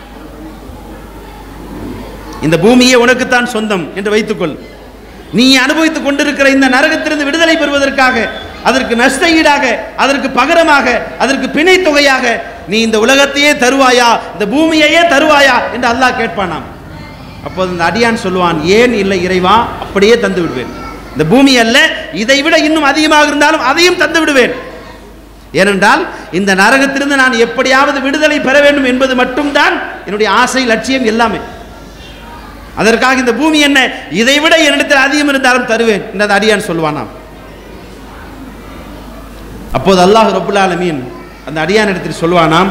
இந்த பூமியே உனக்குத்தான் சொந்தம் என்று வைத்துக்கொள் நீ அனுபவித்துக் கொண்டிருக்கிற இந்த நரகத்திலிருந்து விடுதலை பெறுவதற்காக அதற்கு நஷ்ட ஈடாக அதற்கு பகரமாக அதற்கு பிணை தொகையாக நீ இந்த உலகத்தையே தருவாயா இந்த பூமியையே தருவாயா என்று அல்லாஹ் கேட்பானாம் அப்போது இந்த அடியான் சொல்லுவான் ஏன் இல்லை இறைவா அப்படியே தந்து விடுவேன் இந்த பூமி அல்ல இதை விட இன்னும் அதிகமாக இருந்தாலும் அதையும் தந்து விடுவேன் ஏனென்றால் இந்த நரகத்திலிருந்து நான் எப்படியாவது விடுதலை பெற வேண்டும் என்பது மட்டும்தான் என்னுடைய ஆசை லட்சியம் எல்லாமே அதற்காக இந்த பூமி என்ன இதை விட என்னிடத்தில் அதிகம் இருந்தாலும் தருவேன் என்று அந்த அடியான் சொல்லுவானாம் அப்போது அல்லாஹ் ரபுல் ஆலமீன் அந்த அடியான் இடத்தில் சொல்வானாம்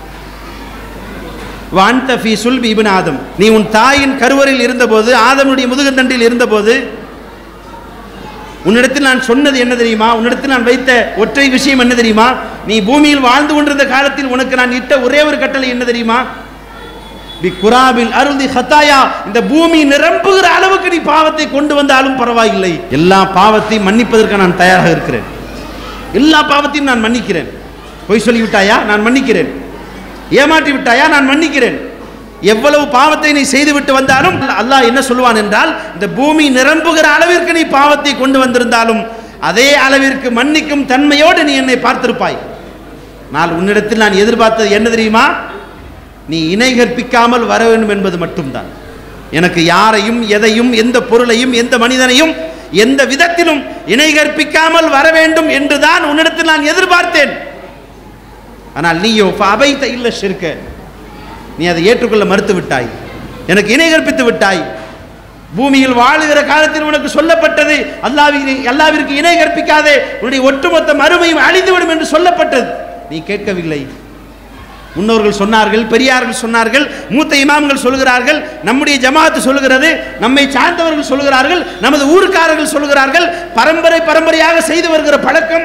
வான்த ஃபி சுல்பி இப்னு ஆதம் நீ உன் தாயின் கருவறையில் இருந்தபோது ஆதமுடைய முதுகந்தண்டில் இருந்தபோது உன்னிடத்தில் நான் சொன்னது என்ன தெரியுமா உன்னிடத்தில் நான் வைத்த ஒற்றை விஷயம் என்ன தெரியுமா நீ பூமியில் வாழ்ந்து கொண்டிருந்த காலத்தில் உனக்கு நான் இட்ட ஒரே ஒரு கட்டளை என்ன தெரியுமா பி குராபில் அருந்தி ஹத்தாயா இந்த பூமி நிரம்புகிற அளவுக்கு நீ பாவத்தை கொண்டு வந்தாலும் பரவாயில்லை எல்லா பாவத்தையும் மன்னிப்பதற்கு நான் தயாராக இருக்கிறேன் எல்லா பாவத்தையும் நான் மன்னிக்கிறேன் பொய் சொல்லி விட்டாயா நான் மன்னிக்கிறேன் ஏமாற்றி விட்டாயா நான் மன்னிக்கிறேன் எவ்வளவு பாவத்தை நீ செய்துவிட்டு வந்தாலும் அல்லாஹ் என்ன சொல்லுவான் என்றால் இந்த பூமி நிரம்புகிற அளவிற்கு நீ பாவத்தை கொண்டு வந்திருந்தாலும் அதே அளவிற்கு மன்னிக்கும் தன்மையோடு நீ என்னை பார்த்திருப்பாய் நான் உன்னிடத்தில் நான் எதிர்பார்த்தது என்ன தெரியுமா நீ இணை கற்பிக்காமல் வர வேண்டும் என்பது மட்டும்தான் எனக்கு யாரையும் எதையும் எந்த பொருளையும் எந்த மனிதனையும் எந்த விதத்திலும் இணை கற்பிக்காமல் வர வேண்டும் என்றுதான் உன்னிடத்தில் நான் எதிர்பார்த்தேன் ஆனால் நீயோ அபைத்த இல்ல ஷிர்க நீ அதை ஏற்றுக்கொள்ள மறுத்து விட்டாய் எனக்கு இணை கற்பித்து விட்டாய் பூமியில் வாழுகிற காலத்தில் உனக்கு சொல்லப்பட்டது அல்லாவிற்கு அல்லாவிற்கு இணை கற்பிக்காதே உன்னுடைய ஒட்டுமொத்த மறுமையும் அழிந்துவிடும் என்று சொல்லப்பட்டது நீ கேட்கவில்லை முன்னோர்கள் சொன்னார்கள் பெரியார்கள் சொன்னார்கள் மூத்த இமாம்கள் சொல்கிறார்கள் நம்முடைய ஜமாத்து சொல்கிறது நம்மை சார்ந்தவர்கள் சொல்கிறார்கள் நமது ஊர்க்காரர்கள் சொல்கிறார்கள் பரம்பரை பரம்பரையாக செய்து வருகிற பழக்கம்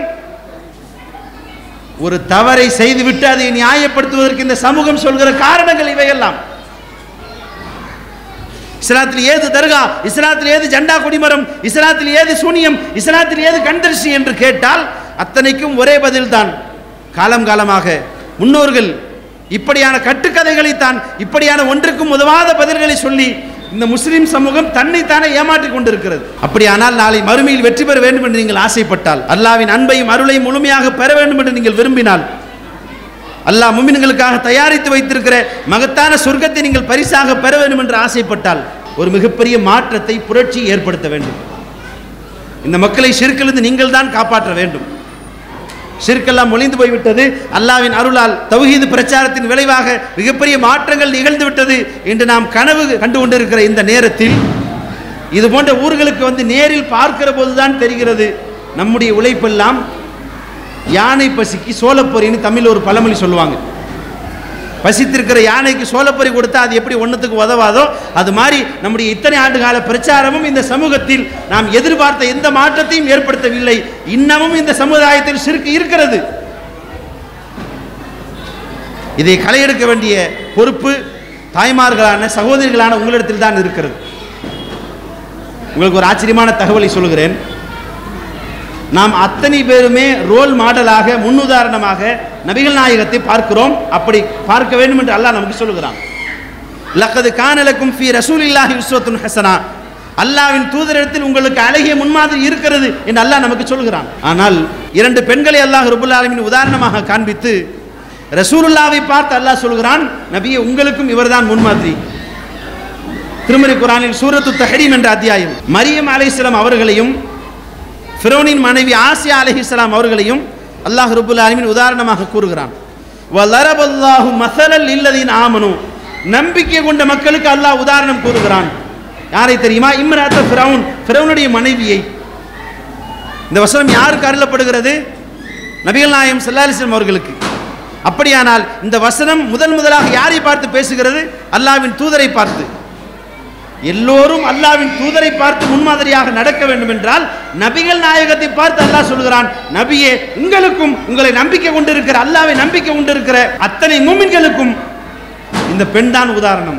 ஒரு தவறை செய்துவிட்டு அதை நியாயப்படுத்துவதற்கு இந்த சமூகம் சொல்கிற காரணங்கள் இவையெல்லாம் இஸ்லாத்தில் ஏது தர்கா இஸ்லாத்தில் ஏது ஜண்டா கொடிமரம் இஸ்லாத்தில் ஏது சூனியம் இஸ்லாத்தில் ஏது கண்தரிசி என்று கேட்டால் அத்தனைக்கும் ஒரே பதில்தான் காலம் காலமாக முன்னோர்கள் இப்படியான கட்டுக்கதைகளைத்தான் இப்படியான ஒன்றுக்கும் உதவாத பதில்களை சொல்லி இந்த முஸ்லிம் சமூகம் தன்னைத்தானே ஏமாற்றிக் கொண்டிருக்கிறது அப்படியானால் நாளை மறுமையில் வெற்றி பெற வேண்டும் என்று நீங்கள் ஆசைப்பட்டால் அல்லாவின் அன்பையும் அருளையும் முழுமையாக பெற வேண்டும் என்று நீங்கள் விரும்பினால் அல்லாஹ் முமின்களுக்காக தயாரித்து வைத்திருக்கிற மகத்தான சொர்க்கத்தை நீங்கள் பரிசாக பெற வேண்டும் என்று ஆசைப்பட்டால் ஒரு மிகப்பெரிய மாற்றத்தை புரட்சி ஏற்படுத்த வேண்டும் இந்த மக்களை ஷிர்க்கிலிருந்து நீங்கள் தான் காப்பாற்ற வேண்டும் ஷிர்க்கெல்லாம் ஒளிந்து போய்விட்டது அல்லாவின் அருளால் தௌஹீது பிரச்சாரத்தின் விளைவாக மிகப்பெரிய மாற்றங்கள் நிகழ்ந்து விட்டது என்று நாம் கனவு கண்டு கொண்டிருக்கிற இந்த நேரத்தில் இது போன்ற ஊர்களுக்கு வந்து நேரில் பார்க்கிற போதுதான் தெரிகிறது நம்முடைய உழைப்பெல்லாம் யானை பசிக்கு சோளப்பொரின்னு தமிழ் ஒரு பழமொழி சொல்லுவாங்க பசித்திருக்கிற யானைக்கு சோளப்பொரி கொடுத்தா அது எப்படி ஒன்றுத்துக்கு உதவாதோ அது மாதிரி நம்முடைய இத்தனை ஆண்டு கால பிரச்சாரமும் இந்த சமூகத்தில் நாம் எதிர்பார்த்த எந்த மாற்றத்தையும் ஏற்படுத்தவில்லை இன்னமும் இந்த சமுதாயத்தில் சிறுக்கு இருக்கிறது இதை களையெடுக்க வேண்டிய பொறுப்பு தாய்மார்களான சகோதரிகளான உங்களிடத்தில் தான் இருக்கிறது உங்களுக்கு ஒரு ஆச்சரியமான தகவலை சொல்கிறேன் நாம் அத்தனை பேருமே ரோல் மாடலாக முன்னுதாரணமாக நபிகள் நாயகத்தை பார்க்கிறோம் அப்படி பார்க்க வேண்டும் என்று அல்லாஹ் நமக்கு சொல்லுகிறான் லக்கது கானலக்கும் ஃபி ரசூலில்லாஹி உஸ்வத்துன் ஹசனா அல்லாவின் தூதரிடத்தில் உங்களுக்கு அழகிய முன்மாதிரி இருக்கிறது என்று அல்லாஹ் நமக்கு சொல்கிறான் ஆனால் இரண்டு பெண்களை அல்லாஹ் ரபுல் ஆலமின் உதாரணமாக காண்பித்து ரசூலுல்லாவை பார்த்து அல்லாஹ் சொல்கிறான் நபியே உங்களுக்கும் இவர்தான் முன்மாதிரி திருமறை குரானில் சூரத்து தஹரீம் என்ற அத்தியாயம் மரியம் அலைஹிஸ்ஸலாம் அவர்களையும் ஃபிரோனின் மனைவி ஆசியா அலைஹிஸ்ஸலாம் அவர்களையும் அல்லாஹ் ரபுல் ஆலமின் உதாரணமாக கூறுகிறான் வலரபல்லாஹு மசலல் இல்லதீன் ஆமனு நம்பிக்கை கொண்ட மக்களுக்கு அல்லாஹ் உதாரணம் கூறுகிறான் யாரை தெரியுமா இம்ராத்த ஃபிரௌன் ஃபிரௌனுடைய மனைவியை இந்த வசனம் யாருக்கு அருளப்படுகிறது நபிகள் நாயம் சல்லாலிஸ்லம் அவர்களுக்கு அப்படியானால் இந்த வசனம் முதல் முதலாக யாரை பார்த்து பேசுகிறது அல்லாவின் தூதரை பார்த்து எல்லோரும் அல்லாவின் தூதரை பார்த்து முன்மாதிரியாக நடக்க வேண்டும் என்றால் நபிகள் நாயகத்தை பார்த்து அல்லாஹ் சொல்கிறான் நபியே உங்களுக்கும் உங்களை நம்பிக்கை கொண்டிருக்கிற அல்லாவை நம்பிக்கை கொண்டிருக்கிற அத்தனை மூமின்களுக்கும் இந்த பெண் தான் உதாரணம்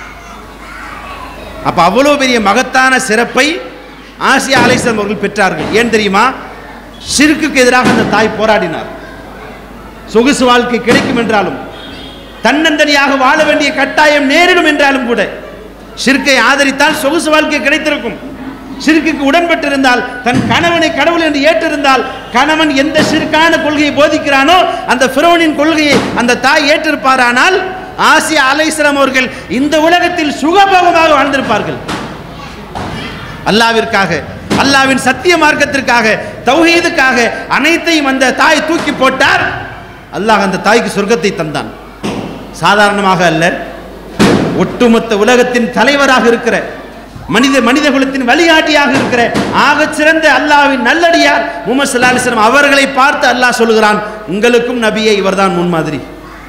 அப்ப அவ்வளவு பெரிய மகத்தான சிறப்பை ஆசியா அலைசம் அவர்கள் பெற்றார்கள் ஏன் தெரியுமா சிறுக்குக்கு எதிராக அந்த தாய் போராடினார் சொகுசு வாழ்க்கை கிடைக்கும் என்றாலும் தன்னந்தனியாக வாழ வேண்டிய கட்டாயம் நேரிடும் என்றாலும் கூட சிறுக்கை ஆதரித்தால் சொகுசு வாழ்க்கை கிடைத்திருக்கும் சிறுக்குக்கு உடன்பட்டிருந்தால் தன் கணவனை கடவுள் என்று ஏற்றிருந்தால் கணவன் எந்த சிறுக்கான கொள்கையை போதிக்கிறானோ அந்த ஃபிரோனின் கொள்கையை அந்த தாய் ஏற்றிருப்பாரானால் ஆசியா அலைஸ்லாம் அவர்கள் இந்த உலகத்தில் சுகபோகமாக வாழ்ந்திருப்பார்கள் அல்லாவிற்காக அல்லாவின் சத்திய மார்க்கத்திற்காக தௌஹீதுக்காக அனைத்தையும் அந்த தாய் தூக்கி போட்டார் அல்லாஹ் அந்த தாய்க்கு சொர்க்கத்தை தந்தான் சாதாரணமாக அல்ல ஒட்டுமொத்த உலகத்தின் தலைவராக இருக்கிற மனித மனித குலத்தின் வழிகாட்டியாக இருக்கிற ஆகச் சிறந்த அல்லாவின் நல்லடியார் முகமது சல்லா அலிஸ்லாம் அவர்களை பார்த்து அல்லாஹ் சொல்கிறான் உங்களுக்கும் நபியே இவர்தான் முன்மாதிரி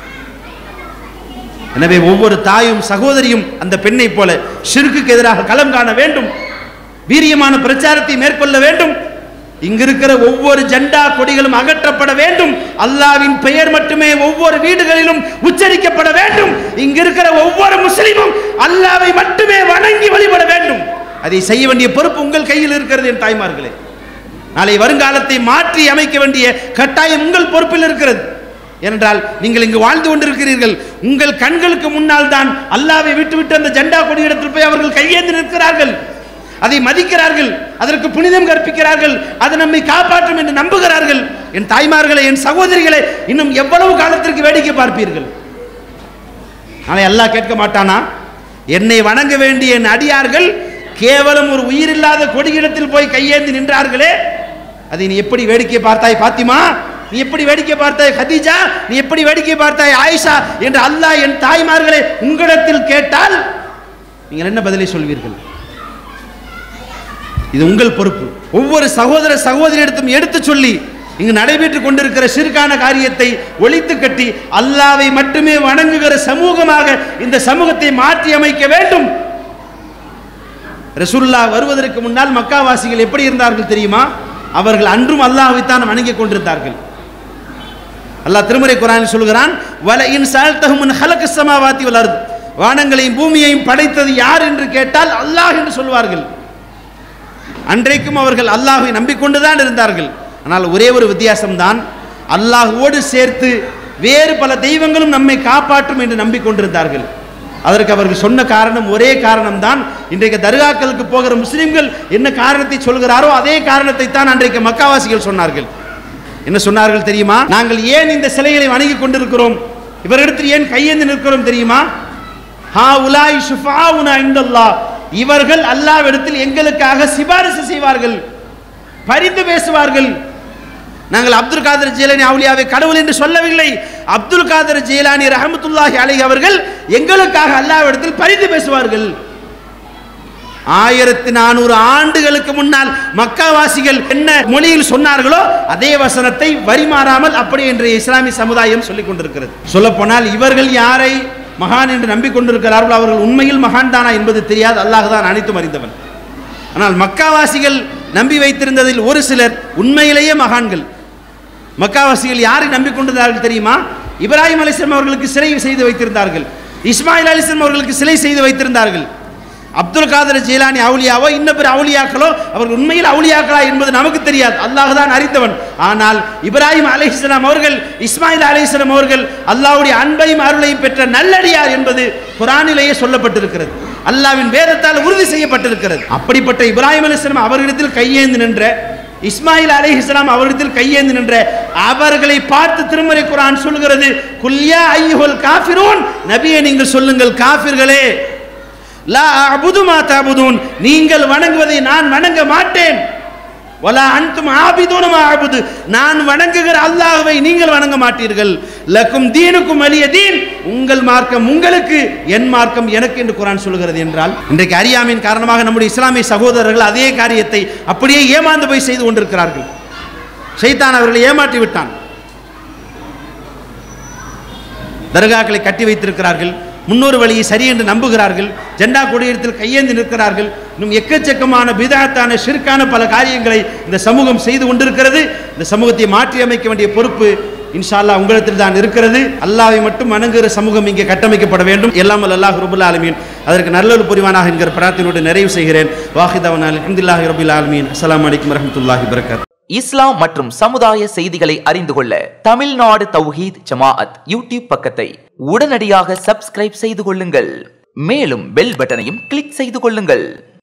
எனவே ஒவ்வொரு தாயும் சகோதரியும் அந்த பெண்ணை போல ஷிர்குக்கு எதிராக களம் காண வேண்டும் வீரியமான பிரச்சாரத்தை மேற்கொள்ள வேண்டும் இங்கிருக்கிற ஒவ்வொரு ஜெண்டா கொடிகளும் அகற்றப்பட வேண்டும் அல்லாவின் பெயர் மட்டுமே ஒவ்வொரு வீடுகளிலும் உச்சரிக்கப்பட வேண்டும் இங்கிருக்கிற ஒவ்வொரு முஸ்லிமும் அல்லாவை மட்டுமே வணங்கி வழிபட வேண்டும் அதை செய்ய வேண்டிய பொறுப்பு உங்கள் கையில் இருக்கிறது என் தாய்மார்களே நாளை வருங்காலத்தை மாற்றி அமைக்க வேண்டிய கட்டாயம் உங்கள் பொறுப்பில் இருக்கிறது ஏனென்றால் நீங்கள் இங்கு வாழ்ந்து கொண்டிருக்கிறீர்கள் உங்கள் கண்களுக்கு முன்னால் தான் அல்லாவை விட்டுவிட்டு அந்த ஜெண்டா கொடியிடத்தில் போய் அவர்கள் கையேந்தி நிற்கிறார்கள் அதை மதிக்கிறார்கள் அதற்கு புனிதம் கற்பிக்கிறார்கள் அது நம்மை காப்பாற்றும் என்று நம்புகிறார்கள் என் தாய்மார்களை என் சகோதரிகளை இன்னும் எவ்வளவு காலத்திற்கு வேடிக்கை பார்ப்பீர்கள் நாளை அல்லாஹ் கேட்க மாட்டானா என்னை வணங்க வேண்டிய என் அடியார்கள் கேவலம் ஒரு உயிரில்லாத கொடியிடத்தில் போய் கையேந்தி நின்றார்களே அதை நீ எப்படி வேடிக்கை பார்த்தாய் பாத்திமா நீ எப்படி வேடிக்கை பார்த்தாய் ஹதீஜா நீ எப்படி வேடிக்கை பார்த்தாய் ஆயிஷா என்று அல்லாஹ் என் தாய்மார்களை உங்களிடத்தில் கேட்டால் நீங்கள் என்ன பதிலை சொல்வீர்கள் இது உங்கள் பொறுப்பு ஒவ்வொரு சகோதர சகோதரியிடத்தும் எடுத்து சொல்லி இங்கு நடைபெற்றுக் கொண்டிருக்கிற சிறுக்கான காரியத்தை ஒழித்து கட்டி அல்லாவை மட்டுமே வணங்குகிற சமூகமாக இந்த சமூகத்தை மாற்றி அமைக்க வேண்டும் ரசூலுல்லா வருவதற்கு முன்னால் மக்காவாசிகள் எப்படி இருந்தார்கள் தெரியுமா அவர்கள் அன்றும் அல்லாஹ்வைத்தான் வணங்கிக் கொண்டிருந்தார்கள் அல்லாஹ் திருமறை குரானில் சொல்கிறான் வல இன் சால்தஹும் ஹலக சமாவாத்தி வளருது வானங்களையும் பூமியையும் படைத்தது யார் என்று கேட்டால் அல்லாஹ் என்று சொல்வார்கள் அன்றைக்கும் அவர்கள் அல்லாஹை நம்பிக்கொண்டுதான் இருந்தார்கள் ஆனால் ஒரே ஒரு வித்தியாசம்தான் அல்லாஹ்வோடு சேர்த்து வேறு பல தெய்வங்களும் நம்மை காப்பாற்றும் என்று நம்பிக்கொண்டிருந்தார்கள் அதற்கு அவர்கள் சொன்ன காரணம் ஒரே காரணம்தான் இன்றைக்கு தர்காக்களுக்கு போகிற முஸ்லிம்கள் என்ன காரணத்தை சொல்கிறாரோ அதே காரணத்தை தான் அன்றைக்கு மக்காவாசிகள் சொன்னார்கள் என்ன சொன்னார்கள் தெரியுமா நாங்கள் ஏன் இந்த சிலைகளை வணங்கி கொண்டிருக்கிறோம் இவரிடத்தில் ஏன் கையேந்து நிற்கிறோம் தெரியுமா ஹா உலாய் ஷுஃபாவுனா இந்தல்லாஹ் இவர்கள் அல்லாஹ்விடத்தில் எங்களுக்காக சிபாரிசு செய்வார்கள் பரிந்து பேசுவார்கள் நாங்கள் அப்துல் காதர் ஜீலானி அவுலியாவை கடவுள் என்று சொல்லவில்லை அப்துல் காதர் ஜீலானி ரஹமத்துல்லாஹி அலை அவர்கள் எங்களுக்காக அல்லாஹ்விடத்தில் பரிந்து பேசுவார்கள் ஆயிரத்தி நானூறு ஆண்டுகளுக்கு முன்னால் மக்காவாசிகள் என்ன மொழியில் சொன்னார்களோ அதே வசனத்தை வரிமாறாமல் அப்படி என்று இஸ்லாமிய சமுதாயம் சொல்லிக் கொண்டிருக்கிறது சொல்லப்போனால் இவர்கள் யாரை மகான் என்று நம்பிக்கொண்டிருக்கிறார்களோ அவர்கள் உண்மையில் மகான் தானா என்பது தெரியாது அல்லாஹ் தான் அனைத்தும் அறிந்தவன் ஆனால் மக்காவாசிகள் நம்பி வைத்திருந்ததில் ஒரு சிலர் உண்மையிலேயே மகான்கள் மக்காவாசிகள் யாரை நம்பிக்கொண்டிருந்தார்கள் தெரியுமா இப்ராஹிம் அலிஸ்லாம் அவர்களுக்கு சிலை செய்து வைத்திருந்தார்கள் இஸ்மாயில் அலிஸ்லாம் அவர்களுக்கு சிலை செய்து வைத்திருந்தார்கள் அப்துல் காதர் ஜீலானி அவுலியாவோ இன்ன பிற அவுலியாக்களோ அவர்கள் உண்மையில் அவுலியாக்களா என்பது நமக்கு தெரியாது அல்லாஹ் தான் அறிந்தவன் ஆனால் இப்ராஹிம் அலிஸ்லாம் அவர்கள் இஸ்மாயில் அலிஸ்லாம் அவர்கள் அல்லாஹ்வுடைய அன்பையும் அருளையும் பெற்ற நல்லடியார் என்பது குரானிலேயே சொல்லப்பட்டிருக்கிறது அல்லாவின் வேதத்தால் உறுதி செய்யப்பட்டிருக்கிறது அப்படிப்பட்ட இப்ராஹிம் அலிஸ்லாம் அவர்களிடத்தில் கையேந்து நின்ற இஸ்மாயில் அலை இஸ்லாம் அவரிடத்தில் கையேந்து நின்ற அவர்களை பார்த்து திருமறை குரான் சொல்கிறது குல்யா ஐயுல் காஃபிரூன் நபியை நீங்கள் சொல்லுங்கள் காஃபிர்களே லா அபுது மா தபுதூன் நீங்கள் வணங்குவதை நான் வணங்க மாட்டேன் வலா அன்தும் ஆபிதூன மா அபுது நான் வணங்குகிற அல்லாஹ்வை நீங்கள் வணங்க மாட்டீர்கள் லக்கும் தீனுக்கும் அலிய தீன் உங்கள் மார்க்கம் உங்களுக்கு என் மார்க்கம் எனக்கு என்று குரான் சொல்கிறது என்றால் இன்றைக்கு அறியாமையின் காரணமாக நம்முடைய இஸ்லாமிய சகோதரர்கள் அதே காரியத்தை அப்படியே ஏமாந்து போய் செய்து கொண்டிருக்கிறார்கள் ஷைத்தான் அவர்களை ஏமாற்றி விட்டான் தர்காக்களை கட்டி வைத்திருக்கிறார்கள் முன்னோர் வழியை சரி என்று நம்புகிறார்கள் ஜெண்டா கொடியிடத்தில் கையேந்தி நிற்கிறார்கள் இன்னும் எக்கச்சக்கமான பிதாத்தான ஷிர்கான பல காரியங்களை இந்த சமூகம் செய்து கொண்டிருக்கிறது இந்த சமூகத்தை மாற்றி அமைக்க வேண்டிய பொறுப்பு இன்ஷா அல்லாஹ் உங்களிடத்தில் தான் இருக்கிறது அல்லாவை மட்டும் வணங்குகிற சமூகம் இங்கே கட்டமைக்கப்பட வேண்டும் எல்லாம் அல்லாஹ் ரபுல் ஆலமீன் அதற்கு நல்லொரு புரிவானாக என்கிற பிரார்த்தனையோடு நிறைவு செய்கிறேன் வாஹிதவன் அலமதுல்லாஹி ரபுல் ஆலமீன் அஸ்ஸலாமு அலைக்கும் வரஹ்மத்துல்லாஹி வரகாத் இஸ்லாம் மற்றும் சமுதாய செய்திகளை அறிந்து கொள்ள தமிழ்நாடு தௌஹீத் ஜமாஅத் யூடியூப் பக்கத்தை உடனடியாக சப்ஸ்கிரைப் செய்து கொள்ளுங்கள் மேலும் பெல் பட்டனையும் கிளிக் செய்து கொள்ளுங்கள்